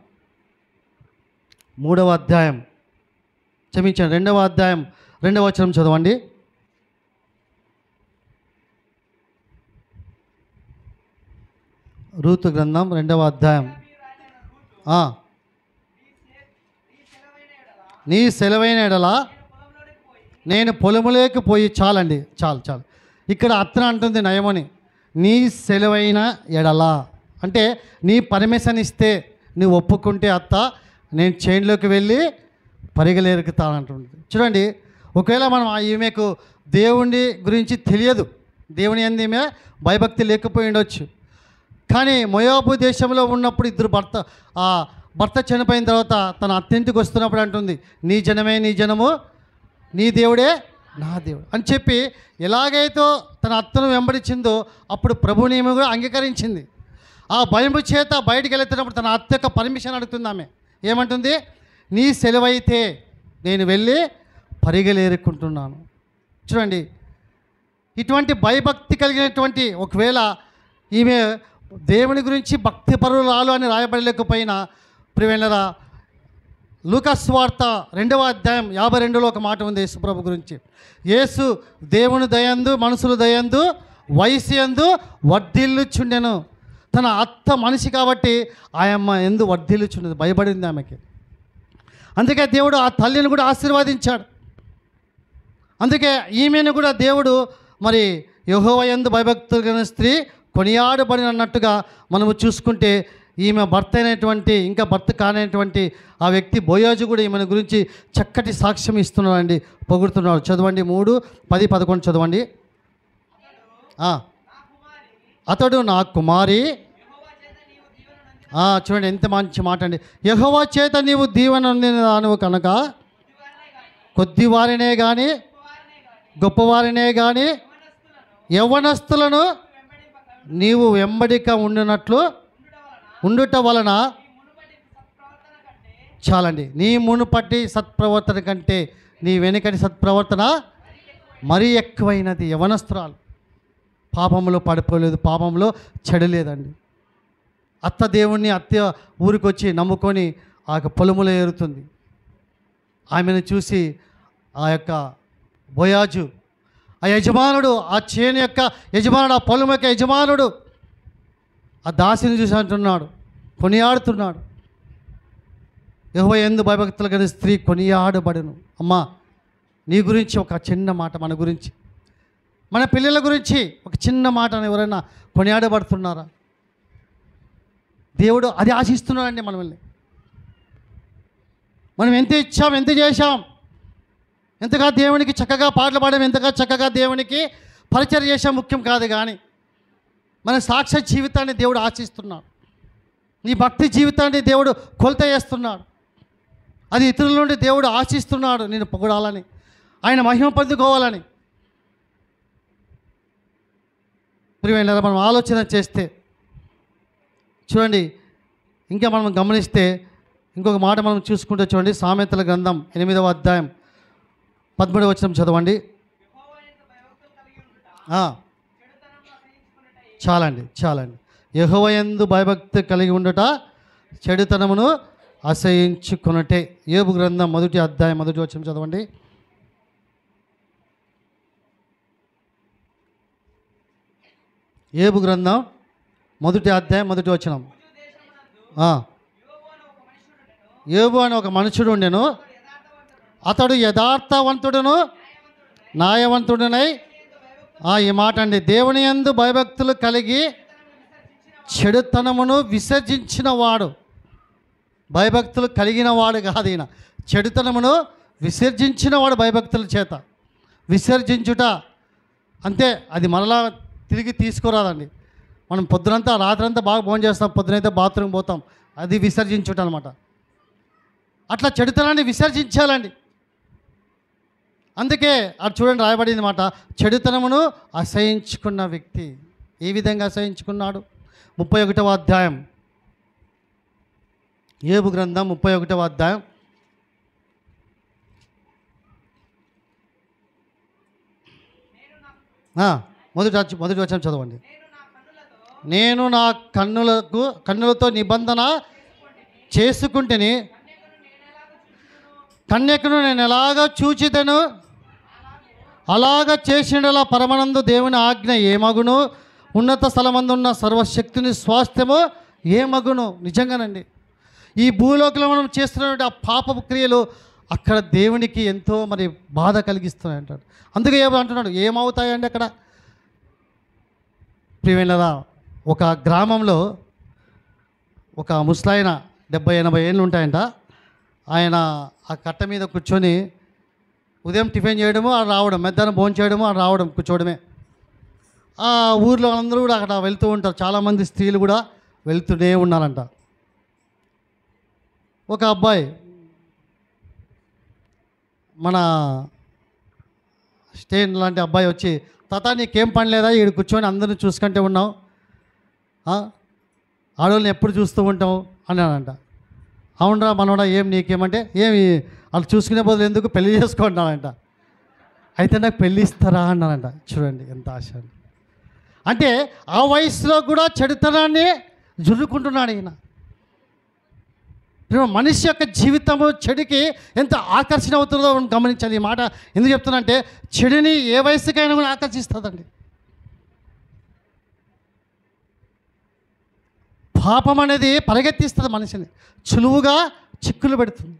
S1: మూడవ అధ్యాయం క్షమించండి రెండవ అధ్యాయం రెండవ వచనం చదవండి రూతు గ్రంథం రెండవ అధ్యాయం ఆ. నీ సెలవైన ఎడలా నేను పొలములోకి పోయి చాలండి చాలు చాలు ఇక్కడ అత్తన అంటుంది నయమని నీ సెలవైన ఎడలా అంటే నీ పర్మిషన్ ఇస్తే నువ్వు ఒప్పుకుంటే అత్త నేను చైన్లోకి వెళ్ళి పరిగెలేరుకుతానంటుంది చూడండి ఒకవేళ మనం ఆ ఈమెకు దేవుని గురించి తెలియదు దేవుని అంది ఈమె భయభక్తి లేకపోయి ఉండొచ్చు కానీ మొయాబు దేశంలో ఉన్నప్పుడు ఇద్దరు భర్త ఆ భర్త చనిపోయిన తర్వాత తన అత్తింటికి వస్తున్నప్పుడు అంటుంది నీ జనమే నీ జనము నీ దేవుడే నా దేవుడు అని చెప్పి ఎలాగైతే తన అత్తను వెంబడించిందో అప్పుడు ప్రభు నియమం కూడా అంగీకరించింది ఆ భయము చేత బయటికి వెళ్తున్నప్పుడు తన అత్త యొక్క పర్మిషన్ అడుగుతుంది ఆమె ఏమంటుంది నీ సెలవైతే నేను వెళ్ళి పరిగెలేరుకుంటున్నాను చూడండి ఇటువంటి భయభక్తి కలిగినటువంటి ఒకవేళ ఈమె దేవుని గురించి భక్తి పరురాలు అని రాయబడలేకపోయినా ప్రివేణరా లూకాస్ వార్త రెండవ అధ్యాయం యాభై రెండులో ఒక మాట ఉంది యేసుప్రభు గురించి యేసు దేవుని దయందు మనుషులు దయందు వయసు ఎందు వర్ధిల్లుచుండెను తన అత్త మనిషి కాబట్టి ఆయమ్మ ఎందు వర్ధిల్లుచుండేది భయపడింది ఆమెకి అందుకే దేవుడు ఆ తల్లిని కూడా ఆశీర్వదించాడు అందుకే ఈమెను కూడా దేవుడు మరి యహోవ యందు భయభక్తులు కలిగిన స్త్రీ కొనియాడబడినట్టుగా మనము చూసుకుంటే ఈమె భర్త అయినటువంటి ఇంకా భర్త కానటువంటి ఆ వ్యక్తి బోయాజు కూడా ఈమెను గురించి చక్కటి సాక్ష్యం ఇస్తున్నాడండి పొగుడుతున్నాడు చదవండి మూడు పది పదకొండు చదవండి ఆ. అతడు నా కుమారి ఆ, చూడండి ఎంత మంచి మాట అండి యహోవా చేత నీవు దీవెన నువ్వు కనుక కొద్దివారినే కానీ గొప్పవారినే కానీ యవ్వనస్తులను నీవు వెంబడిక ఉండినట్లు ఉండుట వలన చాలండి నీ మునుపటి సత్ప్రవర్తన కంటే నీ వెనుకటి సత్ప్రవర్తన మరీ ఎక్కువైనది యవనస్త్రాలు పాపంలో పడిపోలేదు పాపంలో చెడలేదండి అత్త దేవుణ్ణి అత్త ఊరికొచ్చి నమ్ముకొని ఆ యొక్క పొలములో ఏరుతుంది ఆమెను చూసి ఆ యొక్క బోయాజు ఆ యజమానుడు ఆ చేను యొక్క యజమానుడు ఆ పొలం యొక్క యజమానుడు ఆ దాసిని చూసి అంటున్నాడు కొనియాడుతున్నాడు యహో ఎందు భయభక్తులు కలిగిన స్త్రీ కొనియాడబడును అమ్మా నీ గురించి ఒక చిన్న మాట మన గురించి మన పిల్లల గురించి ఒక చిన్న మాట ఎవరైనా కొనియాడబడుతున్నారా దేవుడు అది ఆశిస్తున్నాడండి మనల్ని మనం ఎంత ఇచ్చాం ఎంత చేశాం ఎంతగా దేవునికి చక్కగా పాటలు పాడాం ఎంతగా చక్కగా దేవునికి పరిచయం చేసాం ముఖ్యం కాదు కానీ మన సాక్ష్య జీవితాన్ని దేవుడు ఆశిస్తున్నాడు నీ భక్తి జీవితాన్ని దేవుడు కొలత చేస్తున్నాడు అది ఇతరుల నుండి దేవుడు ఆశిస్తున్నాడు నేను పొగడాలని ఆయన మహిమ పొందుకోవాలని ప్రియమైన మనం ఆలోచన చేస్తే చూడండి ఇంకా మనం గమనిస్తే ఇంకొక మాట మనం చూసుకుంటే చూడండి సామెతల గ్రంథం ఎనిమిదవ అధ్యాయం పదమూడవ వచనం చదవండి ఆ. చాలండి చాలండి యహోవయందు భయభక్తి కలిగి ఉండట చెడుతనమును అసహించుకున్నట్టే ఏబు గ్రంథం మొదటి అధ్యాయం మొదటి వచనం చదవండి ఏబు గ్రంథం మొదటి అధ్యాయం మొదటి వచనం ఆ. ఏబు అని ఒక మనుషుడు ఉండెను అతడు యథార్థవంతుడును న్యాయవంతుడునై ఆ, ఈ మాట అండి దేవుని యందు భయభక్తులు కలిగి చెడుతనమును విసర్జించిన వాడు భయభక్తులు కలిగిన వాడు కాదు ఈయన చెడుతనమును విసర్జించిన వాడు భయభక్తుల చేత విసర్జించుట అంతే అది మరలా తిరిగి తీసుకురాదండి మనం పొద్దునంతా రాత్రంతా బాగా భోజనం చేస్తాం పొద్దునైతే బాత్రూమ్ పోతాం అది విసర్జించుట అనమాట అట్లా చెడుతనాన్ని విసర్జించాలండి అందుకే అది చూడండి రాయబడింది మాట చెడుతనమును అసహించుకున్న వ్యక్తి ఏ విధంగా అసహించుకున్నాడు ముప్పై ఒకటవ అధ్యాయం ఏబు గ్రంథం ముప్పై ఒకటవ అధ్యాయం ఆ, మొదటి వచ్చి- మొదటి వచ్చిన చదవండి నేను నా కన్నులకు కన్నులతో నిబంధన చేసుకుంటేని కన్యకను నేను ఎలాగ చూచితను అలాగ చేసిండలా పరమనందు దేవుని ఆజ్ఞ ఏమగును ఉన్నత స్థలమందున్న సర్వశక్తిని స్వాస్థ్యము ఏమగును నిజంగానండి ఈ భూలోకంలో మనం చేస్తున్నటువంటి ఆ పాపపు క్రియలు అక్కడ దేవునికి ఎంతో మరి బాధ కలిగిస్తున్నాయి అంటాడు అందుకే ఏమో అంటున్నాడు ఏమవుతాయండి అక్కడ ప్రియమైనదా ఒక గ్రామంలో ఒక ముసలాయన డెబ్బై ఎనభై ఏళ్ళు ఉంటాయంట ఆయన ఆ కట్ట మీద కూర్చొని ఉదయం టిఫిన్ చేయడము ఆ రావడం మధ్యాహ్నం భోజనం చేయడము ఆ రావడం కూర్చోవడమే ఆ ఊర్లో అందరూ కూడా అక్కడ వెళ్తూ ఉంటారు చాలామంది స్త్రీలు కూడా వెళ్తూనే ఉన్నారంట ఒక అబ్బాయి మన స్టేన్ లాంటి అబ్బాయి వచ్చి తాత నీకేం పని లేదా ఈడు కూర్చొని అందరిని చూసుకుంటే ఉన్నావు ఆ? ఆడవాళ్ళని ఎప్పుడు చూస్తూ ఉంటావు అన్నాడంట అవునరా మనోడా ఏం నీకేమంటే ఏమి వాళ్ళు చూసుకునే బదులు ఎందుకు పెళ్లి చేసుకుంటున్నాడంట అయితే నాకు పెళ్ళి ఇస్తారా అన్నాడంట చూడండి ఎంత ఆశ అండి. అంటే ఆ వయసులో కూడా చెడుతనాన్ని జుర్రుకుంటున్నాడు ఈయన ఇప్పుడు మనిషి యొక్క జీవితము చెడుకి ఎంత ఆకర్షణ అవుతుందో మనం గమనించాలి ఈ మాట ఎందుకు చెప్తున్నా అంటే చెడుని ఏ వయసుకైనా కూడా ఆకర్షిస్తుందండి పాపం అనేది పరిగెత్తిస్తుంది మనిషిని చులువుగా చిక్కులు పెడుతుంది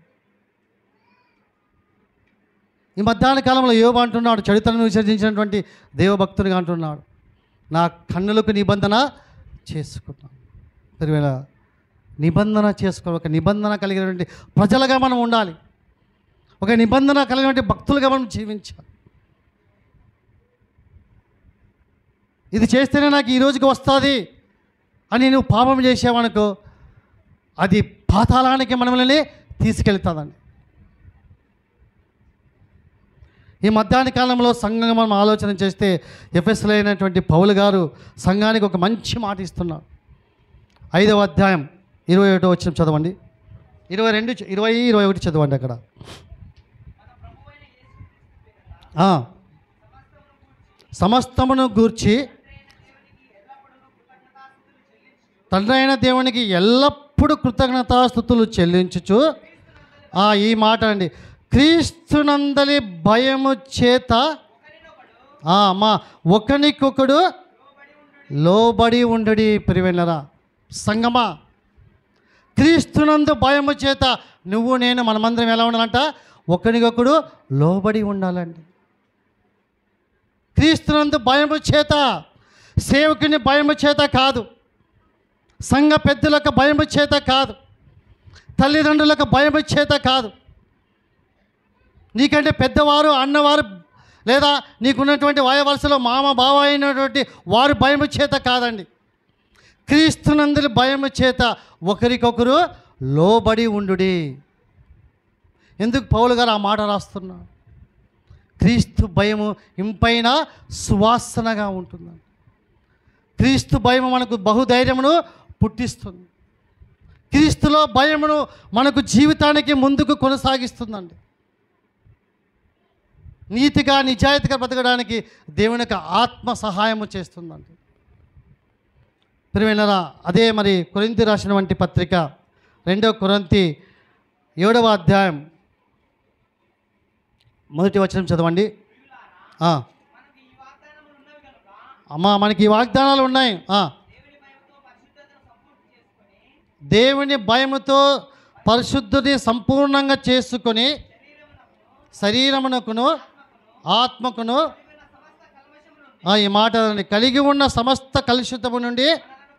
S1: ఈ మధ్యాహ్న కాలంలో యోబు అంటున్నాడు చరిత్రను విసర్జించినటువంటి దేవభక్తునిగా అంటున్నాడు నా కన్నులకు నిబంధన చేసుకున్నాను పెరివేళ నిబంధన చేసుకోవాలి ఒక నిబంధన కలిగినటువంటి ప్రజలుగా మనం ఉండాలి ఒక నిబంధన కలిగినటువంటి భక్తులుగా మనం జీవించాలి ఇది చేస్తేనే నాకు ఈ రోజుకి వస్తుంది అని నువ్వు పాపం చేసావనుకో అది పాతాళానికి మనల్ని తీసుకెళ్తుందండి ఈ మధ్యాహ్న కాలంలో సంఘంగా మనం ఆలోచన చేస్తే ఎఫ్ఎస్లో అయినటువంటి పౌలు గారు సంఘానికి ఒక మంచి మాట ఇస్తున్నారు ఐదవ అధ్యాయం ఇరవై ఒకటో వచ్చిన చదవండి ఇరవై రెండు చ- ఇరవై ఇరవై ఒకటి చదవండి అక్కడ ఆ. సమస్తమును గూర్చి తండ్రి అయిన దేవునికి ఎల్లప్పుడూ కృతజ్ఞతాస్థుతులు చెల్లించుచు ఆ, ఈ మాట అండి క్రీస్తునందలి భయము చేత ఆ, మా ఒకనికొకడు లోబడి ఉండడి ప్రివెన్నరా సంగమా క్రీస్తునందు భయము చేత నువ్వు నేను మనమందరం ఎలా ఉండాలంట ఒకరికొకడు లోబడి ఉండాలండి క్రీస్తునందు భయము చేత సేవకుని భయము చేత కాదు సంఘ పెద్దలకు భయము చేత కాదు తల్లిదండ్రులకు భయము చేత కాదు నీకంటే పెద్దవారు అన్నవారు లేదా నీకున్నటువంటి వాయ వరుసలో మామ బావ అయినటువంటి వారు భయము చేత కాదండి క్రీస్తునందుల భయము చేత ఒకరికొకరు లోబడి ఉండుడి ఎందుకు పౌలు గారు ఆ మాట రాస్తున్నారు క్రీస్తు భయము ఇంపైన సువాసనగా ఉంటుందండి క్రీస్తు భయము మనకు బహుధైర్యమును పుట్టిస్తుంది క్రీస్తులో భయమును మనకు జీవితానికి ముందుకు కొనసాగిస్తుందండి నీతిగా నిజాయితీగా బ్రతకడానికి దేవుని యొక్క ఆత్మ సహాయము చేస్తుందండి ప్రియమైనరా అదే మరి కొరింతి రాసిన వంటి పత్రిక రెండవ కొరంతి ఏడవ అధ్యాయం మొదటి వచనం చదవండి ఆ. అమ్మా మనకి ఈ వాగ్దానాలు ఉన్నాయి ఆ. దేవుని భయముతో పరిశుద్ధుని సంపూర్ణంగా చేసుకొని శరీరమునకును ఆత్మకును ఆ, ఈ మాట అనండి. కలిగి ఉన్న సమస్త కలుషితము నుండి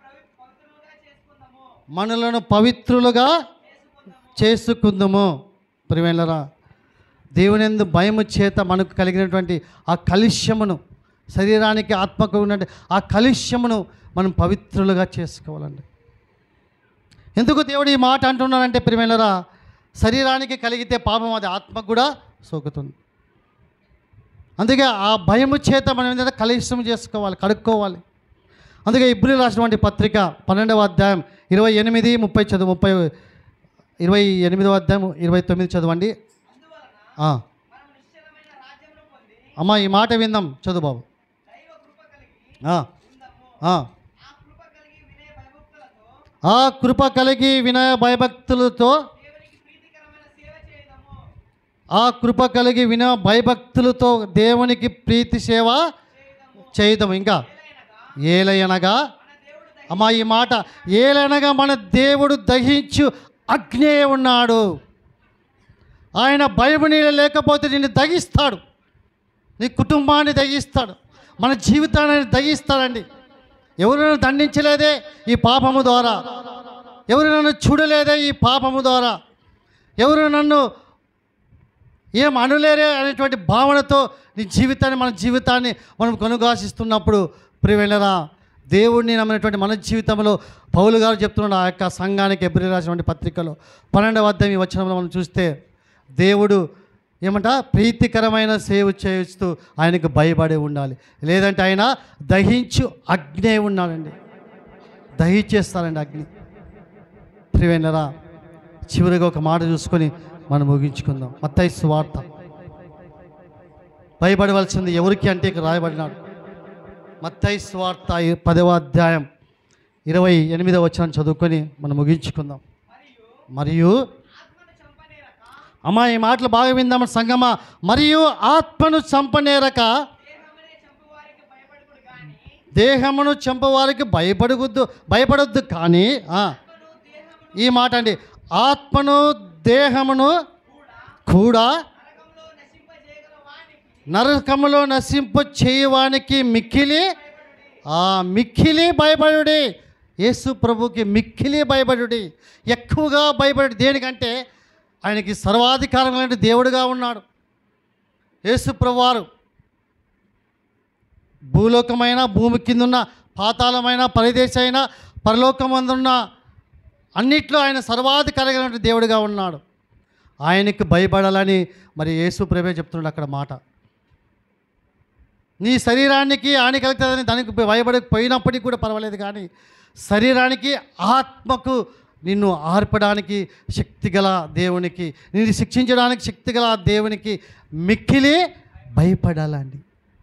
S1: మనలను పవిత్రులుగా చేసుకుందుము ప్రివేళ్ళరా దేవుని ఎందు భయము చేత మనకు కలిగినటువంటి ఆ కలుష్యమును శరీరానికి ఆత్మకు ఉన్న ఆ కలుష్యమును మనం పవిత్రులుగా చేసుకోవాలండి ఎందుకు దేవుడు ఈ మాట అంటున్నాడంటే ప్రియమైనరా శరీరానికి కలిగితే పాపం అది ఆత్మకు కూడా సోకుతుంది అందుకే ఆ భయము చేత మనం ఏంటంటే కలుషం చేసుకోవాలి కడుక్కోవాలి అందుకే ఇబ్రి రాసినటువంటి పత్రిక పన్నెండవ అధ్యాయం ఇరవై ఎనిమిది ముప్పై చదువు ముప్పై ఇరవై ఎనిమిదవ అధ్యాయం ఇరవై తొమ్మిది చదవండి ఆ. అమ్మా ఈ మాట విందాం చదువు బాబు ఆ. ఆ. ఆ కృప కలిగి వినయ భయభక్తులతో ఆ కృప కలిగి విన భయభక్తులతో దేవునికి ప్రీతి సేవ చేయదాం ఇంకా ఏలయనగా అమ్మా ఈ మాట ఏలనగా మన దేవుడు దహించు అగ్నే ఉన్నాడు ఆయన భయము నీళ్ళు లేకపోతే నిన్ను దగిస్తాడు నీ కుటుంబాన్ని దగిస్తాడు మన జీవితాన్ని దగిస్తాడండి ఎవరు నన్ను దండించలేదే ఈ పాపము ద్వారా ఎవరు నన్ను చూడలేదే ఈ పాపము ద్వారా ఎవరు నన్ను ఏం అనులేరే అనేటువంటి భావనతో నీ జీవితాన్ని మన జీవితాన్ని మనం కొనుగాసిస్తున్నప్పుడు ప్రియవెళ్ళరా దేవుడిని నమ్మినటువంటి మన జీవితంలో పౌలు గారు చెప్తున్న ఆ యొక్క సంఘానికి ఎబ్రి రాసినటువంటి పత్రికలో పన్నెండవ అధ్యాయం ఈ వచనంలో మనం చూస్తే దేవుడు ఏమంట ప్రీతికరమైన సేవ చేస్తూ ఆయనకు భయపడి ఉండాలి లేదంటే ఆయన దహించు అగ్నే ఉన్నాడండి దహించేస్తారండి అగ్ని ప్రియమైనరా చివరిగా ఒక మాట చూసుకొని మనం ముగించుకుందాం మత్తయి వార్త భయపడవలసింది ఎవరికి అంటే ఇక్కడ రాయబడినాడు మత్తయి వార్త పదవ అధ్యాయం ఇరవై ఎనిమిదవ వచనం చదువుకొని మనం ముగించుకుందాం మరియు అమ్మా ఈ మాటలు బాగా విందాం సంగమా మరియు ఆత్మను చంపనేరక దేహమును చంపవారికి భయపడవద్దు భయపడొద్దు కానీ ఆ, ఈ మాట అండి ఆత్మను దేహమును కూడా నరకములో నశింప చేయవానికి మిక్కిలి ఆ మిక్కిలి భయపడుడి యేసు ప్రభుకి మిక్కిలి భయపడుడి ఎక్కువగా భయపడు దేనికంటే ఆయనకి సర్వాధికారం లాంటి దేవుడుగా ఉన్నాడు యేసు ప్రభువారు భూలోకమైన భూమి కింద ఉన్న పాతాళమైన పరిదేశమైన పరలోకమందున్న అన్నిట్లో ఆయన సర్వాధికారిగా దేవుడిగా ఉన్నాడు ఆయనకి భయపడాలని మరి యేసు ప్రభే చెప్తున్నాడు అక్కడ మాట నీ శరీరానికి హాని కలుగుతుందని దానికి భయపడకపోయినప్పటికీ కూడా పర్వాలేదు కానీ శరీరానికి ఆత్మకు నిన్ను ఆర్పడానికి శక్తిగల దేవునికి నిన్ను శిక్షించడానికి శక్తిగల ఆ దేవునికి మిక్కిలి భయపడాలండి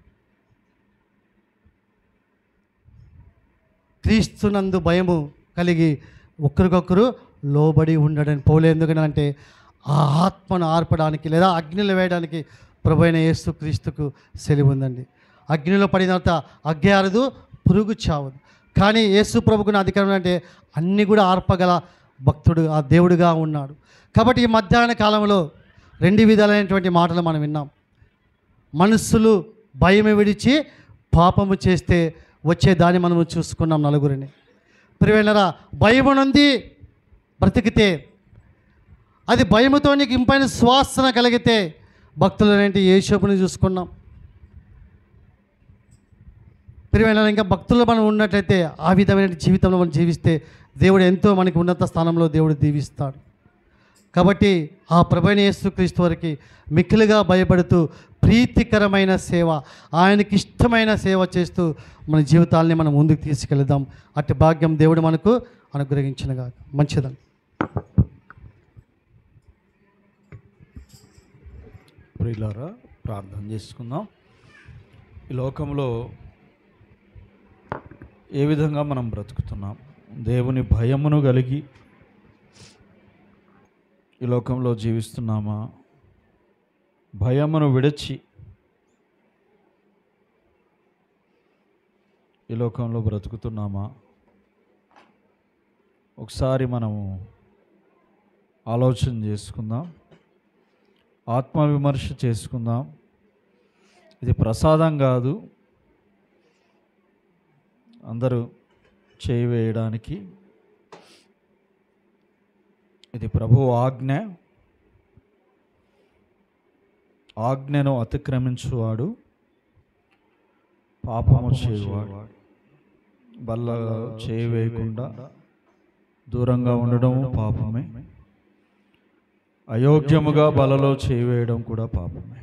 S1: క్రీస్తునందు భయము కలిగి ఒకరికొకరు లోబడి ఉండడని పౌలు ఎందుకంటే ఆ ఆత్మను ఆర్పడానికి లేదా అగ్నిలో వేయడానికి ప్రభు అయిన యేసు క్రీస్తుకు సెలివు ఉందండి అగ్నిలో పడిన తర్వాత అగ్గి ఆరదు పురుగు చావదు కానీ యేసు ప్రభుకున్న అధికారం అంటే అన్నీ కూడా ఆర్పగల భక్తుడు ఆ దేవుడుగా ఉన్నాడు కాబట్టి ఈ మధ్యాహ్న కాలంలో రెండు విధాలైనటువంటి మాటలు మనం విన్నాం మనస్సులు భయం విడిచి పాపము చేస్తే వచ్చే దాన్ని మనము చూసుకున్నాం నలుగురిని ప్రివేళ్ళరా భయము నుండి బ్రతికితే అది భయముతో నీకు ఇంపైన శ్వాసన కలిగితే భక్తులనేంటి యేషోపుని చూసుకున్నాం ప్రియమైన ఇంకా భక్తులు మనం ఉన్నట్లయితే ఆ విధమైన జీవితంలో మనం జీవిస్తే దేవుడు ఎంతో మనకి ఉన్నత స్థానంలో దేవుడు దీవిస్తాడు కాబట్టి ఆ ప్రభైన యేసుక్రీస్తు వారికి మిక్కిలిగా భయపడుతూ ప్రీతికరమైన సేవ ఆయనకి ఇష్టమైన సేవ చేస్తూ మన జీవితాల్ని మనం ముందుకు తీసుకెళ్దాం అట్టి భాగ్యం దేవుడు మనకు అనుగ్రహించినగా మంచిదండి
S2: ప్రియులారా ప్రార్థన చేసుకుందాం ఈ లోకంలో ఏ విధంగా మనం బ్రతుకుతున్నాం దేవుని భయమును కలిగి ఈ లోకంలో జీవిస్తున్నామా భయమును విడచి ఈ లోకంలో బ్రతుకుతున్నామా ఒకసారి మనము ఆలోచన చేసుకుందాం ఆత్మవిమర్శ చేసుకుందాం ఇది ప్రసాదం కాదు అందరూ చేయి వేయడానికి ఇది ప్రభు ఆజ్ఞ ఆజ్ఞను అతిక్రమించువాడు పాపము చేయువాడు బల్ల చేయి వేయకుండా దూరంగా ఉండడం పాపమే అయోగ్యముగా బలలో చేయి వేయడం కూడా పాపమే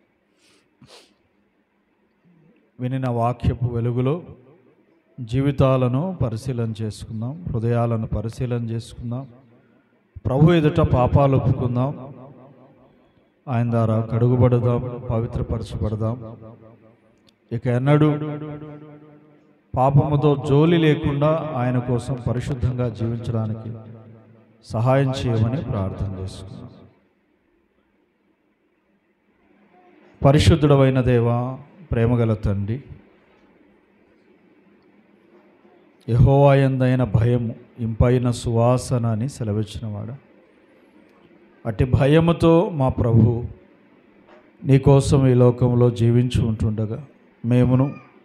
S2: వినిన వాక్యపు వెలుగులో జీవితాలను పరిశీలన చేసుకుందాం హృదయాలను పరిశీలన చేసుకుందాం ప్రభు ఎదుట పాపాలు ఒప్పుకుందాం ఆయన ద్వారా కడుగుబడదాం పవిత్రపరచబడదాం ఇక ఎన్నడూ పాపముతో జోలి లేకుండా ఆయన కోసం పరిశుద్ధంగా జీవించడానికి సహాయం చేయమని ప్రార్థన చేసుకున్నాం పరిశుద్ధుడమైన దేవా ప్రేమగల తండ్రి యహోవాయందైన భయము ఇంపైన సువాసన అని సెలవిచ్చినవాడు అట్టి భయముతో మా ప్రభు నీకోసం ఈ లోకంలో జీవించి ఉంటుండగా మేమును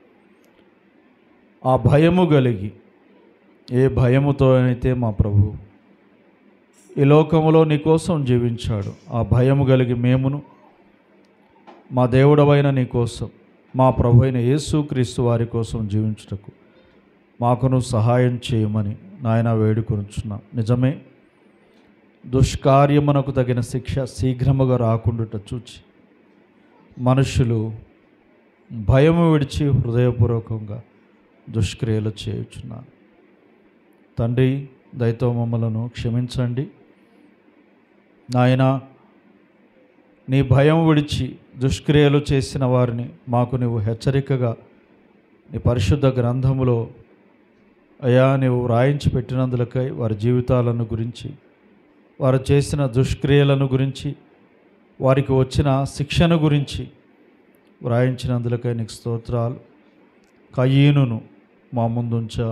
S2: ఆ భయము కలిగి ఏ భయముతో అయితే మా ప్రభు ఈ లోకంలో నీకోసం జీవించాడు ఆ భయము కలిగి మేమును మా దేవుడవైన నీ కోసం మా ప్రభు అయిన యేసుక్రీస్తు వారి కోసం జీవించుటకు మాకును సహాయం చేయమని నాయన వేడుకొనుచున్నా నిజమే దుష్కార్యమునకు తగిన శిక్ష శీఘ్రముగా రాకుండుట చూచి మనుషులు భయము విడిచి హృదయపూర్వకంగా దుష్క్రియలు చేయుచున్నారు తండ్రి దయతో మమ్మలను క్షమించండి నాయన నీ భయం విడిచి దుష్క్రియలు చేసిన వారిని మాకు నువ్వు హెచ్చరికగా నీ పరిశుద్ధ గ్రంథములో అయా నీవు వ్రాయించి పెట్టినందులకై వారి జీవితాలను గురించి వారు చేసిన దుష్క్రియలను గురించి వారికి వచ్చిన శిక్షణ గురించి వ్రాయించినందులకై నీకు స్తోత్రాలు కయీనును మా ముందుంచా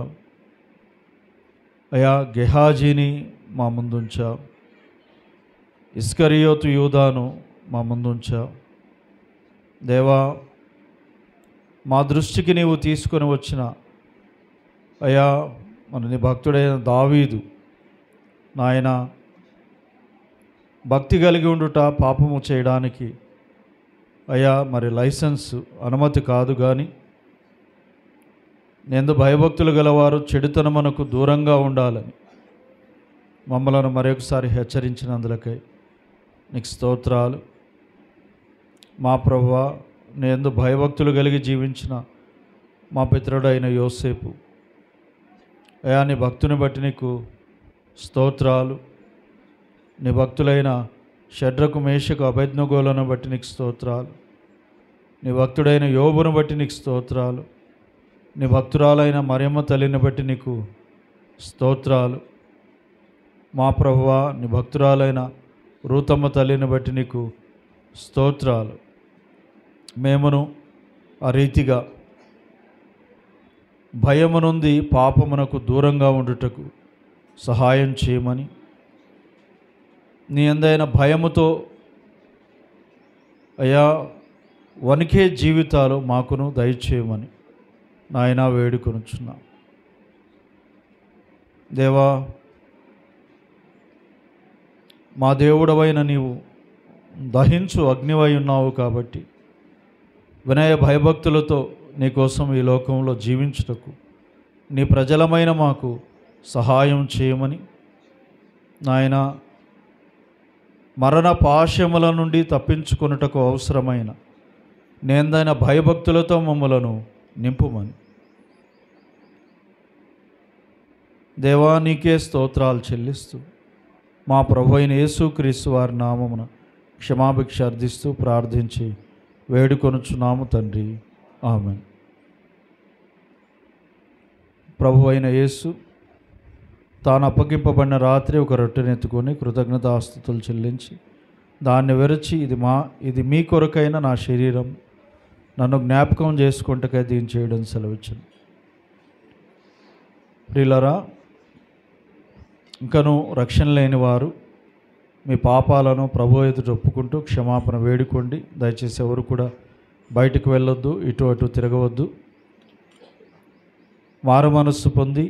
S2: అయా గెహాజీని మా ముందుంచా ఇస్కరియోతు యూదాను మా ముందుంచా దేవా మా దృష్టికి నీవు తీసుకొని వచ్చిన అయా మన నీ భక్తుడైన దావీదు నాయన భక్తి కలిగి ఉండుట పాపము చేయడానికి అయ్యా మరి లైసెన్స్ అనుమతి కాదు కానీ నేను భయభక్తులు గలవారు చెడుతనమునకు దూరంగా ఉండాలని మమ్మలను మరొకసారి హెచ్చరించినందులకై నీకు స్తోత్రాలు మా ప్రభువ నేను భయభక్తులు కలిగి జీవించిన మా పితరుడైన యోసేపు అయా నీ భక్తుని బట్టి నీకు స్తోత్రాలు నీ భక్తులైన షడ్రకు మేషకు అభజ్ఞగోలను బట్టి నీకు స్తోత్రాలు నీ భక్తుడైన యోబును బట్టి నీకు స్తోత్రాలు నీ భక్తురాలైన మరియమ్మ తల్లిని బట్టి నీకు స్తోత్రాలు మా ప్రభువ నీ భక్తురాలైన రూతమ్మ తల్లిని బట్టి నీకు స్తోత్రాలు మేమును ఆ రీతిగా భయము నుండి పాపమునకు దూరంగా ఉండుటకు సహాయం చేయమని నీ అందైన భయముతో అయా వణికే జీవితాలు మాకును దయచేయమని నాయన వేడుకొనుచున్నా దేవా మా దేవుడవైన నీవు దహించు అగ్నివై ఉన్నావు కాబట్టి వినయ భయభక్తులతో నీకోసం ఈ లోకంలో జీవించుటకు నీ ప్రజలమైన మాకు సహాయం చేయమని నాయన మరణ పాశముల నుండి తప్పించుకొనుటకు అవసరమైన నేందైన భయభక్తులతో మమ్మలను నింపుమని దేవా నీకే స్తోత్రాలు చెల్లిస్తూ మా ప్రభు అయిన యేసుక్రీస్తు వారి నామమున క్షమాభిక్ష అర్థిస్తూ ప్రార్థించి వేడుకొనుచున్నాము తండ్రి ఆమె ప్రభు అయిన యేసు తాను అప్పగింపబడిన రాత్రి ఒక రొట్టెనెత్తుకొని కృతజ్ఞతాస్తుతులు చెల్లించి దాన్ని విరచి ఇది మా ఇది మీ కొరకైన నా శరీరం నన్ను జ్ఞాపకం చేసుకుంటకై దీన్ని చేయడం సెలవిచ్చింది ప్రియులరా ఇంకను రక్షణ లేని వారు మీ పాపాలను ప్రభు ఎదుట ఒప్పుకుంటూ క్షమాపణ వేడుకోండి దయచేసి ఎవరు కూడా బయటకు వెళ్ళొద్దు ఇటు అటు తిరగవద్దు మారు మనస్సు పొంది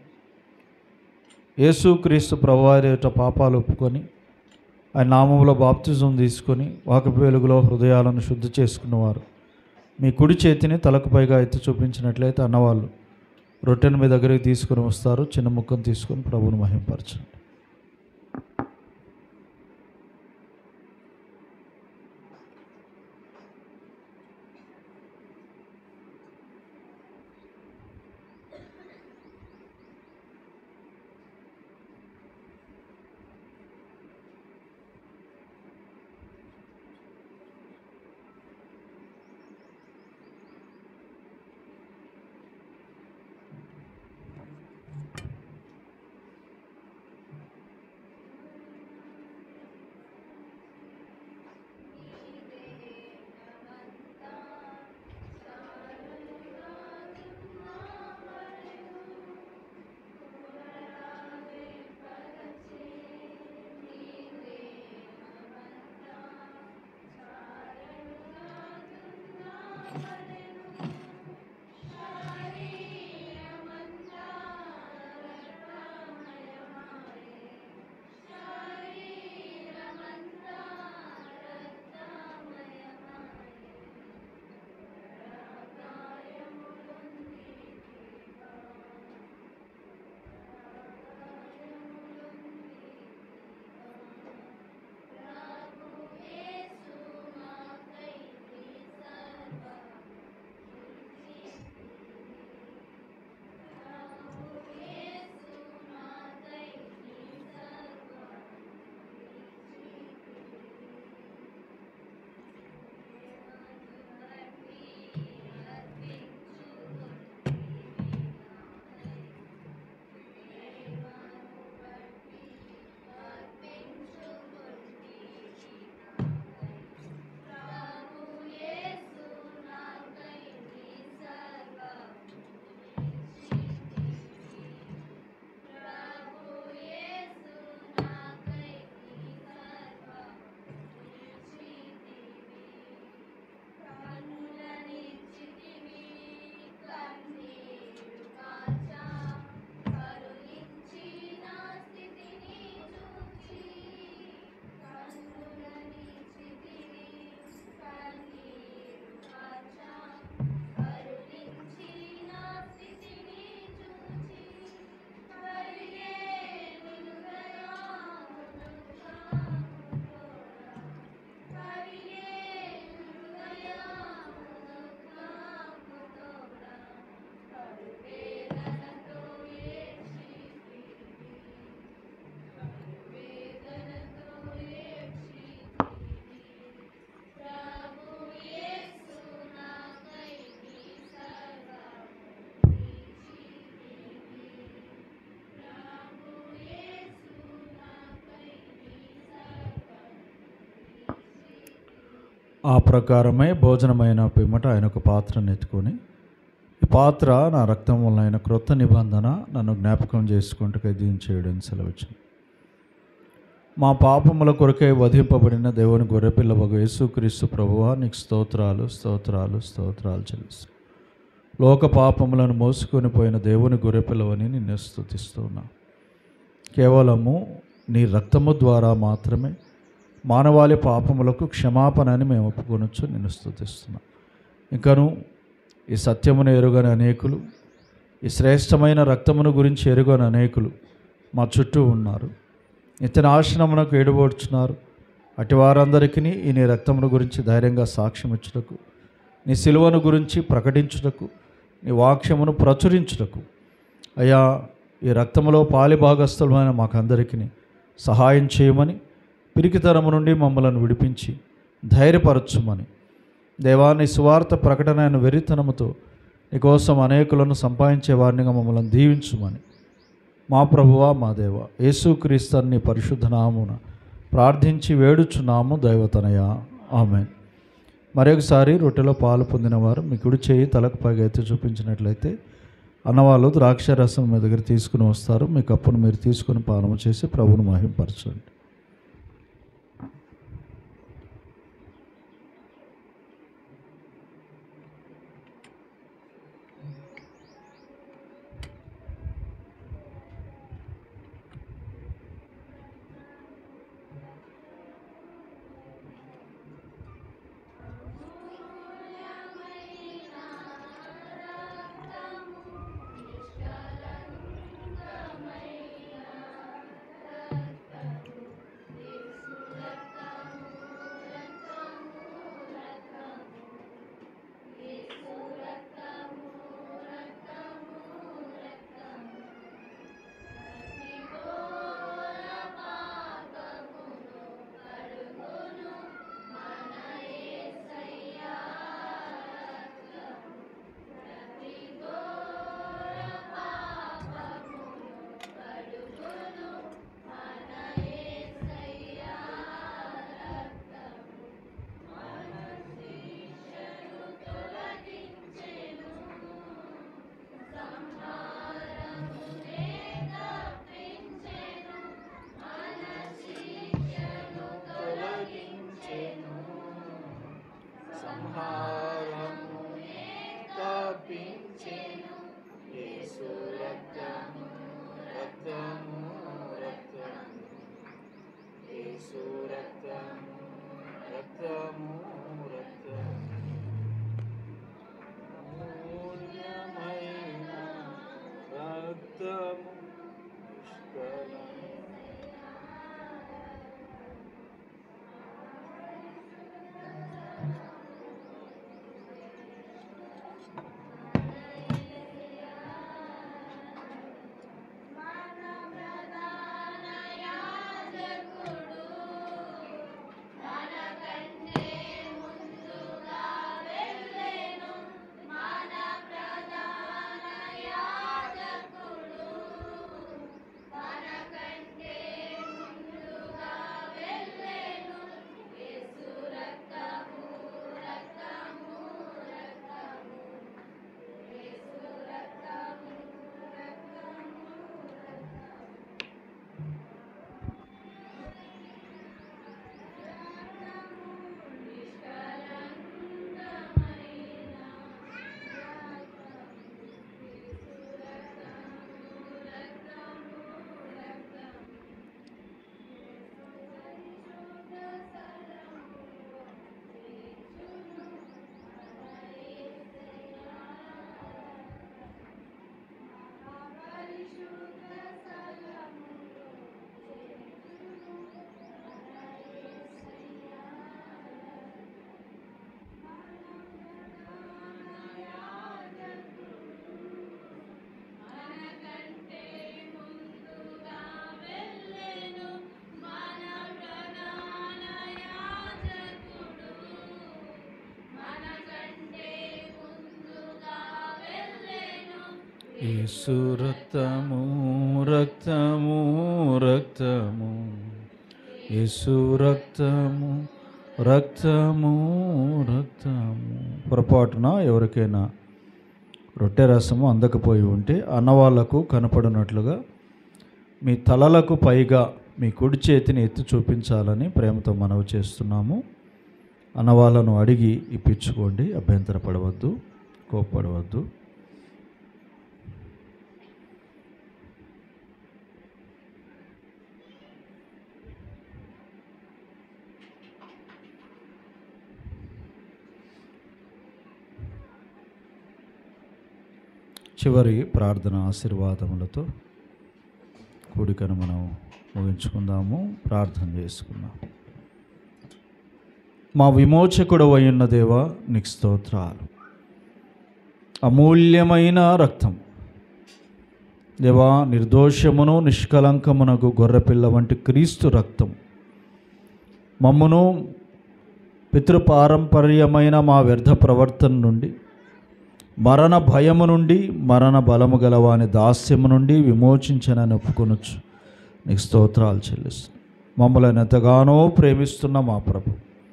S2: యేసుక్రీస్తు ప్రభువారి యొక్క పాపాలు ఒప్పుకొని ఆయన నామంలో బాప్తిజం తీసుకొని వాకపు వెలుగులో హృదయాలను శుద్ధి చేసుకున్నవారు మీ కుడి చేతిని తలకు పైగా ఎత్తి చూపించినట్లయితే అన్నవాళ్ళు రొట్టెను మీ దగ్గరికి తీసుకుని వస్తారు చిన్న ముక్కను తీసుకొని ప్రభువును మహింపరచండి ఆ ప్రకారమే భోజనమైన పిమ్మట ఆయన ఒక పాత్రను ఎత్తుకొని ఈ పాత్ర నా రక్తం వలన అయిన క్రొత్త నిబంధన నన్ను జ్ఞాపకం చేసుకుంటూ దీని చేయడం సెలవుచ్చింది మా పాపముల కొరకై వధింపబడిన దేవుని గొర్రెపిల్ల ఒక యేసుక్రీస్తు ప్రభువా నీకు స్తోత్రాలు స్తోత్రాలు స్తోత్రాలు చెల్లిస్తాను లోక పాపములను మోసుకొని పోయిన దేవుని గొర్రెపిల్లవని నిన్ను స్తుతిస్తున్నా కేవలము నీ రక్తము ద్వారా మాత్రమే మానవాళి పాపములకు క్షమాపణ అని మేము ఒప్పుకొనొచ్చు నిన్ను స్తుతిస్తున్నాం ఇంకను ఈ సత్యమును ఎరుగని అనేకులు ఈ శ్రేష్టమైన రక్తమును గురించి ఎరుగని అనేకులు మా చుట్టూ ఉన్నారు ఇతని ఆశ్రమమునకు ఏడుబోడ్చున్నారు అటు వారందరికీ ఈ నీ రక్తమును గురించి ధైర్యంగా సాక్ష్యం ఇచ్చుటకు నీ సిలువను గురించి ప్రకటించుటకు నీ వాక్యమును ప్రచురించుటకు అయ్యా ఈ రక్తములో పాలి భాగస్థులమైన మాకందరికీ సహాయం చేయమని పిరికితనము నుండి మమ్మలను విడిపించి ధైర్యపరచుమని దేవాన్ని సువార్త ప్రకటన అయిన వెరితనముతో నీకోసం అనేకులను సంపాదించే వారినిగా మమ్మల్ని దీవించుమని మా ప్రభువా మా దేవ యేసుక్రీస్తుని పరిశుద్ధ నామున ప్రార్థించి వేడుచున్నాము దైవతనయ ఆమె మరొకసారి రొట్టెలో పాలు పొందినవారు మీ కుడి చేయి తలకు పైగా ఎత్తి చూపించినట్లయితే అన్నవాళ్ళు ద్రాక్ష రసం మీ దగ్గర తీసుకుని వస్తారు మీ కప్పును మీరు తీసుకుని పానము చేసి ప్రభువును మహింపరచండి యేసు రక్తము రక్తము రక్తము యేసు రక్తము రక్తము రక్తము పొరపాటున ఎవరికైనా రొట్టె రసము అందకపోయి ఉంటే అన్నవాళ్లకు కనపడినట్లుగా మీ తలలకు పైగా మీ కుడి చేతిని ఎత్తి చూపించాలని ప్రేమతో మనవి చేస్తున్నాము అన్నవాళ్ళను అడిగి ఇప్పించుకోండి అభ్యంతరపడవద్దు కోప్పడవద్దు చివరి ప్రార్థన ఆశీర్వాదములతో కూడికను మనం ముగించుకుందాము ప్రార్థన చేసుకుందాం మా విమోచకుడు అయ్యున్న దేవా నీకు స్తోత్రాలు అమూల్యమైన రక్తం దేవా నిర్దోషమును నిష్కలంకమునకు గొర్రెపిల్ల వంటి క్రీస్తు రక్తం మమ్మును పితృపారంపర్యమైన మా వ్యర్థ ప్రవర్తన నుండి మరణ భయము నుండి మరణ బలము గలవాని దాస్యము నుండి విమోచించనని ఒప్పుకొనొచ్చు నీకు స్తోత్రాలు చెల్లిస్తున్నాను మమ్మల్ని ఎంతగానో ప్రేమిస్తున్న మా ప్రభు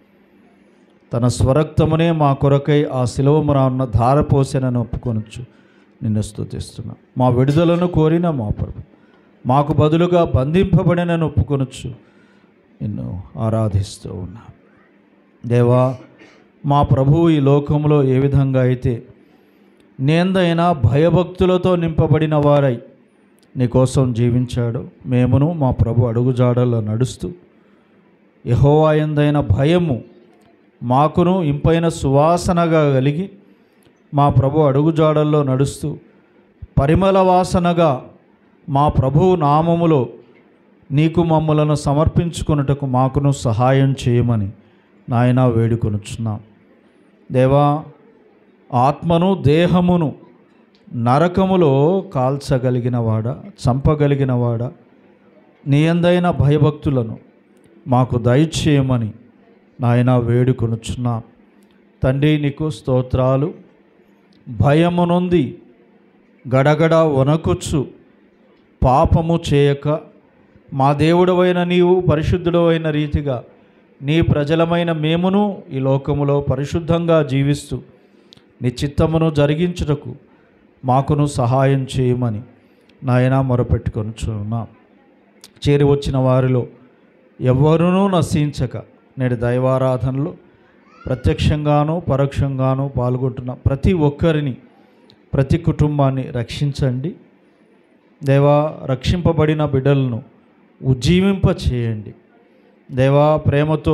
S2: తన స్వరక్తమునే మా కొరకై ఆ శిలవమురాన్న ధారపోసెనని ఒప్పుకొనొచ్చు నిన్ను స్తుతిస్తున్నా మా విడుదలను కోరిన మా ప్రభు మాకు బదులుగా బంధింపబడినని ఒప్పుకొనొచ్చు నిన్ను ఆరాధిస్తూ ఉన్నా దేవా మా ప్రభువు ఈ లోకంలో ఏ విధంగా అయితే నేందైనా భయభక్తులతో నింపబడిన వారై నీకోసం జీవించాడు మేమును మా ప్రభు అడుగుజాడల్లో నడుస్తూ యహోవాయందైన భయము మాకును ఇంపైన సువాసనగా కలిగి మా ప్రభు అడుగుజాడల్లో నడుస్తూ పరిమళ వాసనగా మా ప్రభువు నామములో నీకు మమ్మలను సమర్పించుకొనుటకు మాకును సహాయం చేయమని నాయన వేడుకొనుచున్నాం దేవా ఆత్మను దేహమును నరకములో కాల్చగలిగినవాడా చంపగలిగినవాడా నీయందైన భయభక్తులను మాకు దయచేయమని నాయన వేడుకొనుచున్నా తండ్రి నీకు స్తోత్రాలు భయము నొంది గడగడ వనకుచ్చు పాపము చేయక మా దేవుడవైన నీవు పరిశుద్ధుడవైన రీతిగా నీ ప్రజలమైన మేమును ఈ లోకములో పరిశుద్ధంగా జీవిస్తూ నీ చిత్తమును జరిగించుటకు మాకును సహాయం చేయమని నాయన మొరపెట్టుకొనుచున్నాం చేరి వచ్చిన వారిలో ఎవ్వరూ నశించక నేడు దైవారాధనలో ప్రత్యక్షంగాను పరోక్షంగాను పాల్గొంటున్న ప్రతి ఒక్కరిని ప్రతి కుటుంబాన్ని రక్షించండి దేవా రక్షింపబడిన బిడ్డలను ఉజ్జీవింప చేయండి దేవా ప్రేమతో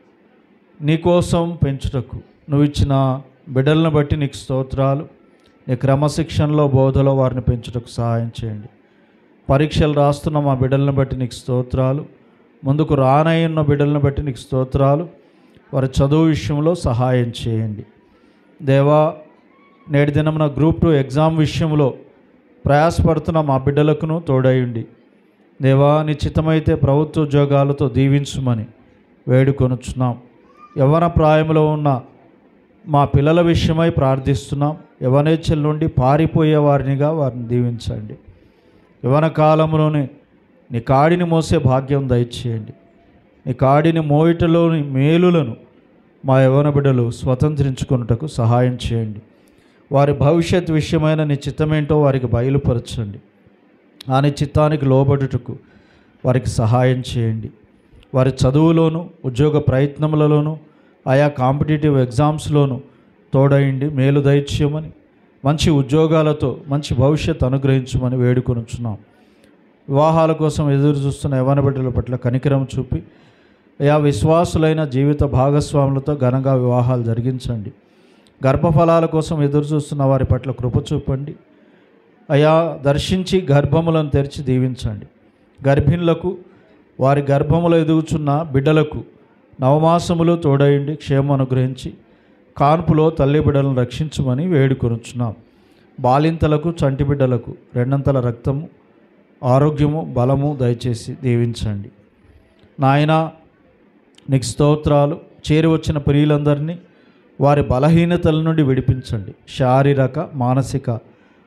S2: నీకోసం పెంచుటకు నువ్వు ఇచ్చిన బిడ్డలను బట్టి నీకు స్తోత్రాలు నీ క్రమశిక్షణలో బోధలో వారిని పెంచుటకు సహాయం చేయండి పరీక్షలు రాస్తున్న మా బిడ్డలను బట్టి నీకు స్తోత్రాలు ముందుకు రానయ్యున్న బిడ్డలను బట్టి నీకు స్తోత్రాలు వారి చదువు విషయంలో సహాయం చేయండి దేవా నేటి దినమున గ్రూప్ టూ ఎగ్జామ్ విషయంలో ప్రయాసపడుతున్న మా బిడ్డలకును తోడయుండి దేవా నిశ్చితమైతే ప్రభుత్వ ఉద్యోగాలతో దీవించుమని వేడుకొనుచున్నాం యవ్వన ప్రాయంలో ఉన్న మా పిల్లల విషయమై ప్రార్థిస్తున్నాం యవనేచ్ఛల నుండి పారిపోయే వారినిగా వారిని దీవించండి యవన కాలంలోనే నీ కాడిని మోసే భాగ్యం దయచేయండి నీ కాడిని మోయిటలోని మేలులను మా యవన బిడ్డలు స్వతంత్రించుకున్నటకు సహాయం చేయండి వారి భవిష్యత్ విషయమైన నీ చిత్తమేంటో వారికి బయలుపరచండి ఆ నీ చిత్తానికి లోబడుటకు వారికి సహాయం చేయండి వారి చదువులోను ఉద్యోగ ప్రయత్నములలోనూ ఆయా కాంపిటేటివ్ ఎగ్జామ్స్లోనూ తోడయండి మేలు దయచేయమని మంచి ఉద్యోగాలతో మంచి భవిష్యత్ అనుగ్రహించమని వేడుకొనుచున్నాం వివాహాల కోసం ఎదురు చూస్తున్న యవన బిడ్డల పట్ల కనికరం చూపి అయా విశ్వాసులైన జీవిత భాగస్వాములతో ఘనంగా వివాహాలు జరిగించండి గర్భఫలాల కోసం ఎదురు చూస్తున్న వారి పట్ల కృప చూపండి అయా దర్శించి గర్భములను తెరిచి దీవించండి గర్భిణులకు వారి గర్భములో ఎదుగుచున్న బిడ్డలకు నవమాసములు తోడయండి క్షేమం అనుగ్రహించి కాన్పులో తల్లి బిడ్డలను రక్షించమని వేడుకొనుచున్నాం బాలింతలకు చంటి బిడ్డలకు రెండంతల రక్తము ఆరోగ్యము బలము దయచేసి దీవించండి నాయన నీకు స్తోత్రాలు చేరి వచ్చిన ప్రియులందరినీ వారి బలహీనతల నుండి విడిపించండి శారీరక మానసిక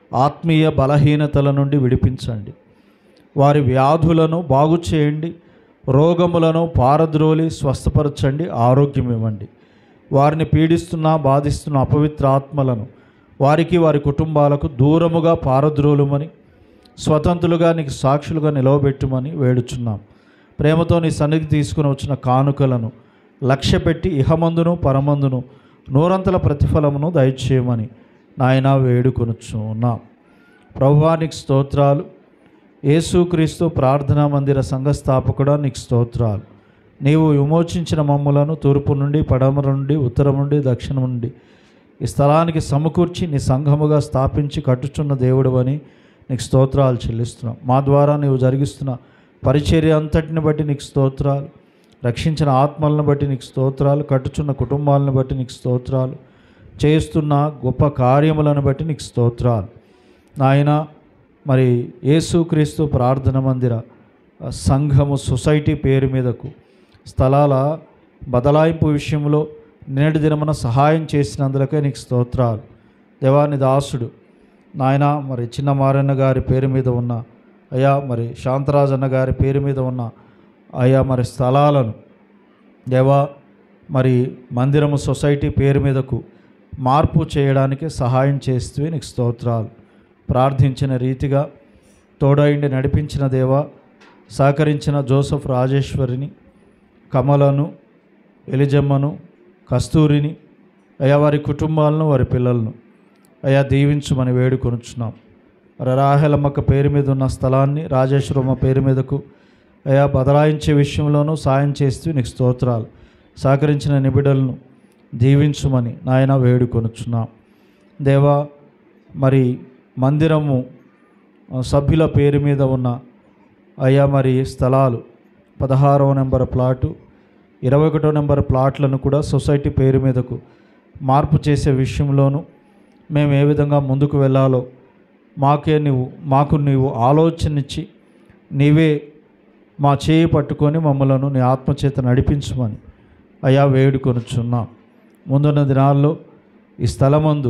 S2: ఆత్మీయ బలహీనతల నుండి విడిపించండి వారి వ్యాధులను బాగు చేయండి రోగములను పారద్రోలి స్వస్థపరచండి ఆరోగ్యం ఇవ్వండి వారిని పీడిస్తున్న బాధిస్తున్న అపవిత్ర ఆత్మలను వారికి వారి కుటుంబాలకు దూరముగా పారద్రోలుమని స్వతంత్రులుగా నీకు సాక్షులుగా నిలవబెట్టుమని వేడుచున్నాం ప్రేమతో నీ సన్నిధి తీసుకుని వచ్చిన కానుకలను లక్ష్యపెట్టి ఇహమందును పరమందును నూరంతల ప్రతిఫలమును దయచేయమని నాయన వేడుకొనుచు ఉన్నాం ప్రభువానికి స్తోత్రాలు యేసుక్రీస్తు ప్రార్థనా మందిర సంఘస్థాపకుడా నీకు స్తోత్రాలు నీవు విమోచించిన మమ్ములను తూర్పు నుండి పడమర నుండి ఉత్తరం నుండి దక్షిణం నుండి ఈ స్థలానికి సమకూర్చి నీ సంఘముగా స్థాపించి కట్టుచున్న దేవుడు అని నీకు స్తోత్రాలు చెల్లిస్తున్నాం మా ద్వారా నీవు జరిగిస్తున్న పరిచర్య అంతటిని బట్టి నీకు స్తోత్రాలు రక్షించిన ఆత్మలను బట్టి నీకు స్తోత్రాలు కట్టుచున్న కుటుంబాలను బట్టి నీకు స్తోత్రాలు చేస్తున్న గొప్ప కార్యములను బట్టి నీకు స్తోత్రాలు నాయన మరి యేసుక్రీస్తు ప్రార్థన మందిర ఆ, సంఘము సొసైటీ పేరు మీదకు స్థలాల బదలాయింపు విషయంలో నేటి దినమున సహాయం చేసినందులకే నీకు స్తోత్రాలు దేవాని దాసుడు నాయన మరి చిన్న మారన్న గారి పేరు మీద ఉన్న అయ్యా మరి శాంతరాజన్న గారి పేరు మీద ఉన్న అయ్యా మరి స్థలాలను దేవా మరి మందిరము సొసైటీ పేరు మీదకు మార్పు చేయడానికి సహాయం చేస్తూ నీకు స్తోత్రాలు ప్రార్థించిన రీతిగా తోడైండి నడిపించిన దేవా సహకరించిన జోసఫ్ రాజేశ్వరిని కమలను ఎలిజమ్మను కస్తూరిని అయా వారి కుటుంబాలను వారి పిల్లలను అయా దీవించుమని వేడుకొనుచున్నాం మరి రాహెలమ్మక్క పేరు మీద ఉన్న స్థలాన్ని రాజేశ్వరమ్మ పేరు మీదకు అయా బదలాయించే విషయంలోనూ సాయం చేస్తూ నీకు స్తోత్రాలు సహకరించిన నిబిడలను దీవించుమని నాయన వేడుకొనుచున్నాం దేవా మరి మందిరము ఆ, సభ్యుల పేరు మీద ఉన్న అయ్యా మరి స్థలాలు పదహారవ నెంబర్ ప్లాటు ఇరవై ఒకటో నెంబర్ ప్లాట్లను కూడా సొసైటీ పేరు మీదకు మార్పు చేసే విషయంలోనూ మేము ఏ విధంగా ముందుకు వెళ్ళాలో మాకే నీవు మాకు నీవు ఆలోచనిచ్చి నీవే మా చేయి పట్టుకొని మమ్మలను నీ ఆత్మచేత నడిపించమని అయా వేడుకొనుచున్నాం ముందున్న దినాల్లో ఈ స్థలమందు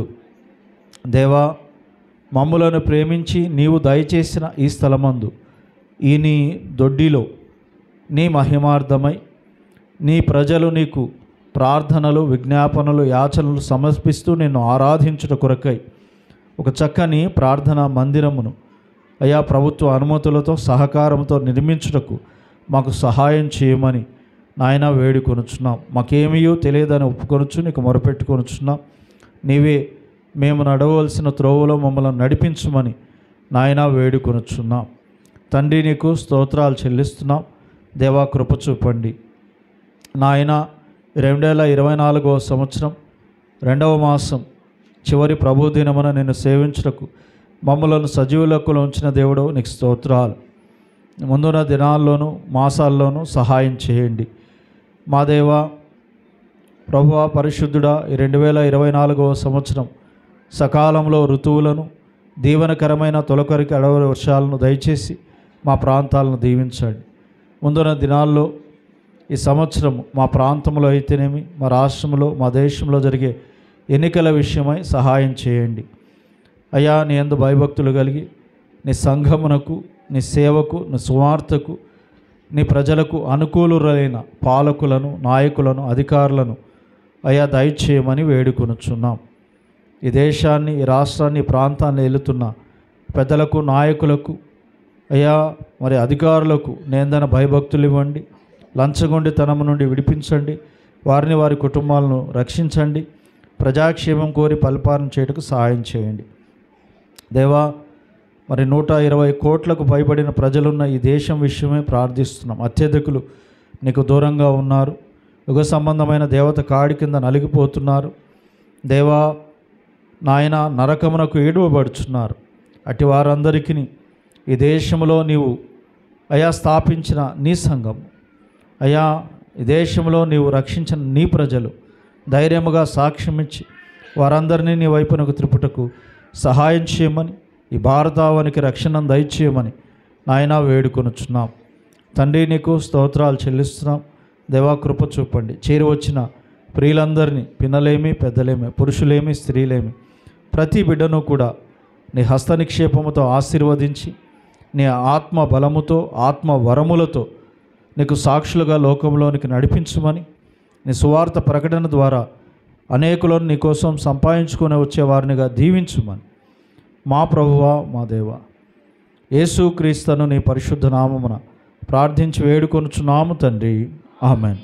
S2: దేవా మమ్ములను ప్రేమించి నీవు దయచేసిన ఈ స్థలమందు ఈ నీ దొడ్డిలో నీ మహిమార్థమై నీ ప్రజలు నీకు ప్రార్థనలు విజ్ఞాపనలు యాచనలు సమర్పిస్తూ నిన్ను ఆరాధించుట కొరకై ఒక చక్కని ప్రార్థనా మందిరమును అయా ప్రభుత్వ అనుమతులతో సహకారంతో నిర్మించుటకు మాకు సహాయం చేయమని నాయన వేడుకొనుచున్నాం మాకేమీయో తెలియదని ఒప్పుకొనుచు నీకు మొరపెట్టుకొనుచున్నాం నీవే మేము నడవలసిన త్రోవలో మమ్మల్ని నడిపించుమని నాయన వేడుకొనుచున్నాం తండ్రి నీకు స్తోత్రాలు చెల్లిస్తున్నాం దేవా కృప చూపండి నాయన రెండు వేల ఇరవై నాలుగవ సంవత్సరం రెండవ మాసం చివరి ప్రభు దినమున నిన్ను సేవించుటకు మమ్మలను సజీవులకు ఉంచిన దేవుడు నీకు స్తోత్రాలు ముందున్న దినాల్లోనూ మాసాల్లోనూ సహాయం చేయండి మా దేవా ప్రభువా పరిశుద్ధుడా ఈ రెండు వేల ఇరవై నాలుగవ సంవత్సరం సకాలంలో ఋతువులను దీవెనకరమైన తొలకరికి అడవి వర్షాలను దయచేసి మా ప్రాంతాలను దీవించండి ముందున్న దినాల్లో ఈ సంవత్సరం మా ప్రాంతంలో అయితేనేమి మా రాష్ట్రంలో మా దేశంలో జరిగే ఎన్నికల విషయమై సహాయం చేయండి అయ్యా నీ ఎందు భయభక్తులు కలిగి నీ సంఘమునకు నీ సేవకు నీ సువార్తకు నీ ప్రజలకు అనుకూలురైన పాలకులను నాయకులను అధికారులను అయ్యా దయచేయమని వేడుకొనుచున్నాం ఈ దేశాన్ని ఈ రాష్ట్రాన్ని ఈ ప్రాంతాన్ని వెళుతున్న పెద్దలకు నాయకులకు అయ్యా మరి అధికారులకు నేందన భయభక్తులు ఇవ్వండి లంచగొండితనం నుండి విడిపించండి వారిని వారి కుటుంబాలను రక్షించండి ప్రజాక్షేమం కోరి పరిపాలన చేయటకు సహాయం చేయండి దేవా మరి నూట ఇరవై కోట్లకు పైబడిన ప్రజలున్న ఈ దేశం విషయమే ప్రార్థిస్తున్నాం అత్యధికులు నీకు దూరంగా ఉన్నారు యుగ సంబంధమైన దేవత కాడి కింద నలిగిపోతున్నారు దేవా నాయన నరకమునకు ఏడువబడుచున్నారు అటు వారందరికీ ఈ దేశంలో నీవు అయా స్థాపించిన నీ సంఘం అయా ఈ దేశంలో నీవు రక్షించిన నీ ప్రజలు ధైర్యముగా సాక్ష్యమిచ్చి వారందరినీ నీ వైపునకు త్రిపుటకు సహాయం చేయమని ఈ భారతావానికి రక్షణ దయచేయమని నాయన వేడుకొనుచున్నాం తండ్రి నీకు స్తోత్రాలు చెల్లిస్తున్నాం దేవా కృప చూపండి చేరి వచ్చిన ప్రియులందరినీ పిన్నలేమి పెద్దలేమి పురుషులేమి స్త్రీలేమి ప్రతి బిడ్డను కూడా నీ హస్త నిక్షేపముతో ఆశీర్వదించి నీ ఆత్మ బలముతో ఆత్మ వరములతో నీకు సాక్షులుగా లోకంలోనికి నడిపించుమని నీ సువార్త ప్రకటన ద్వారా అనేకులను నీ కోసం సంపాదించుకొని వచ్చేవారినిగా దీవించుమని మా ప్రభువా మా దేవ యేసు క్రీస్తును నీ పరిశుద్ధ నామమున ప్రార్థించి వేడుకొనుచున్నాము తండ్రి ఆమెన్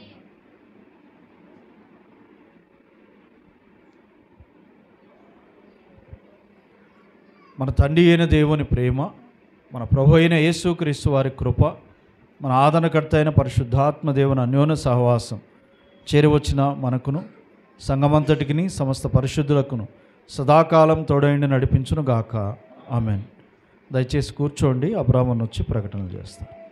S2: మన తండ్రి అయిన దేవుని ప్రేమ మన ప్రభు అయిన యేసుక్రీస్తు వారి కృప మన ఆదరణకర్త అయిన పరిశుద్ధాత్మ దేవుని అన్యోన్య సహవాసం చేరువచ్చిన మనకును సంగమంతటికిని సమస్త పరిశుద్ధులకును సదాకాలం తోడైండి నడిపించును గాక ఆమెన్ దయచేసి కూర్చోండి అబ్రాహ్మణ్ వచ్చి ప్రకటనలు చేస్తాను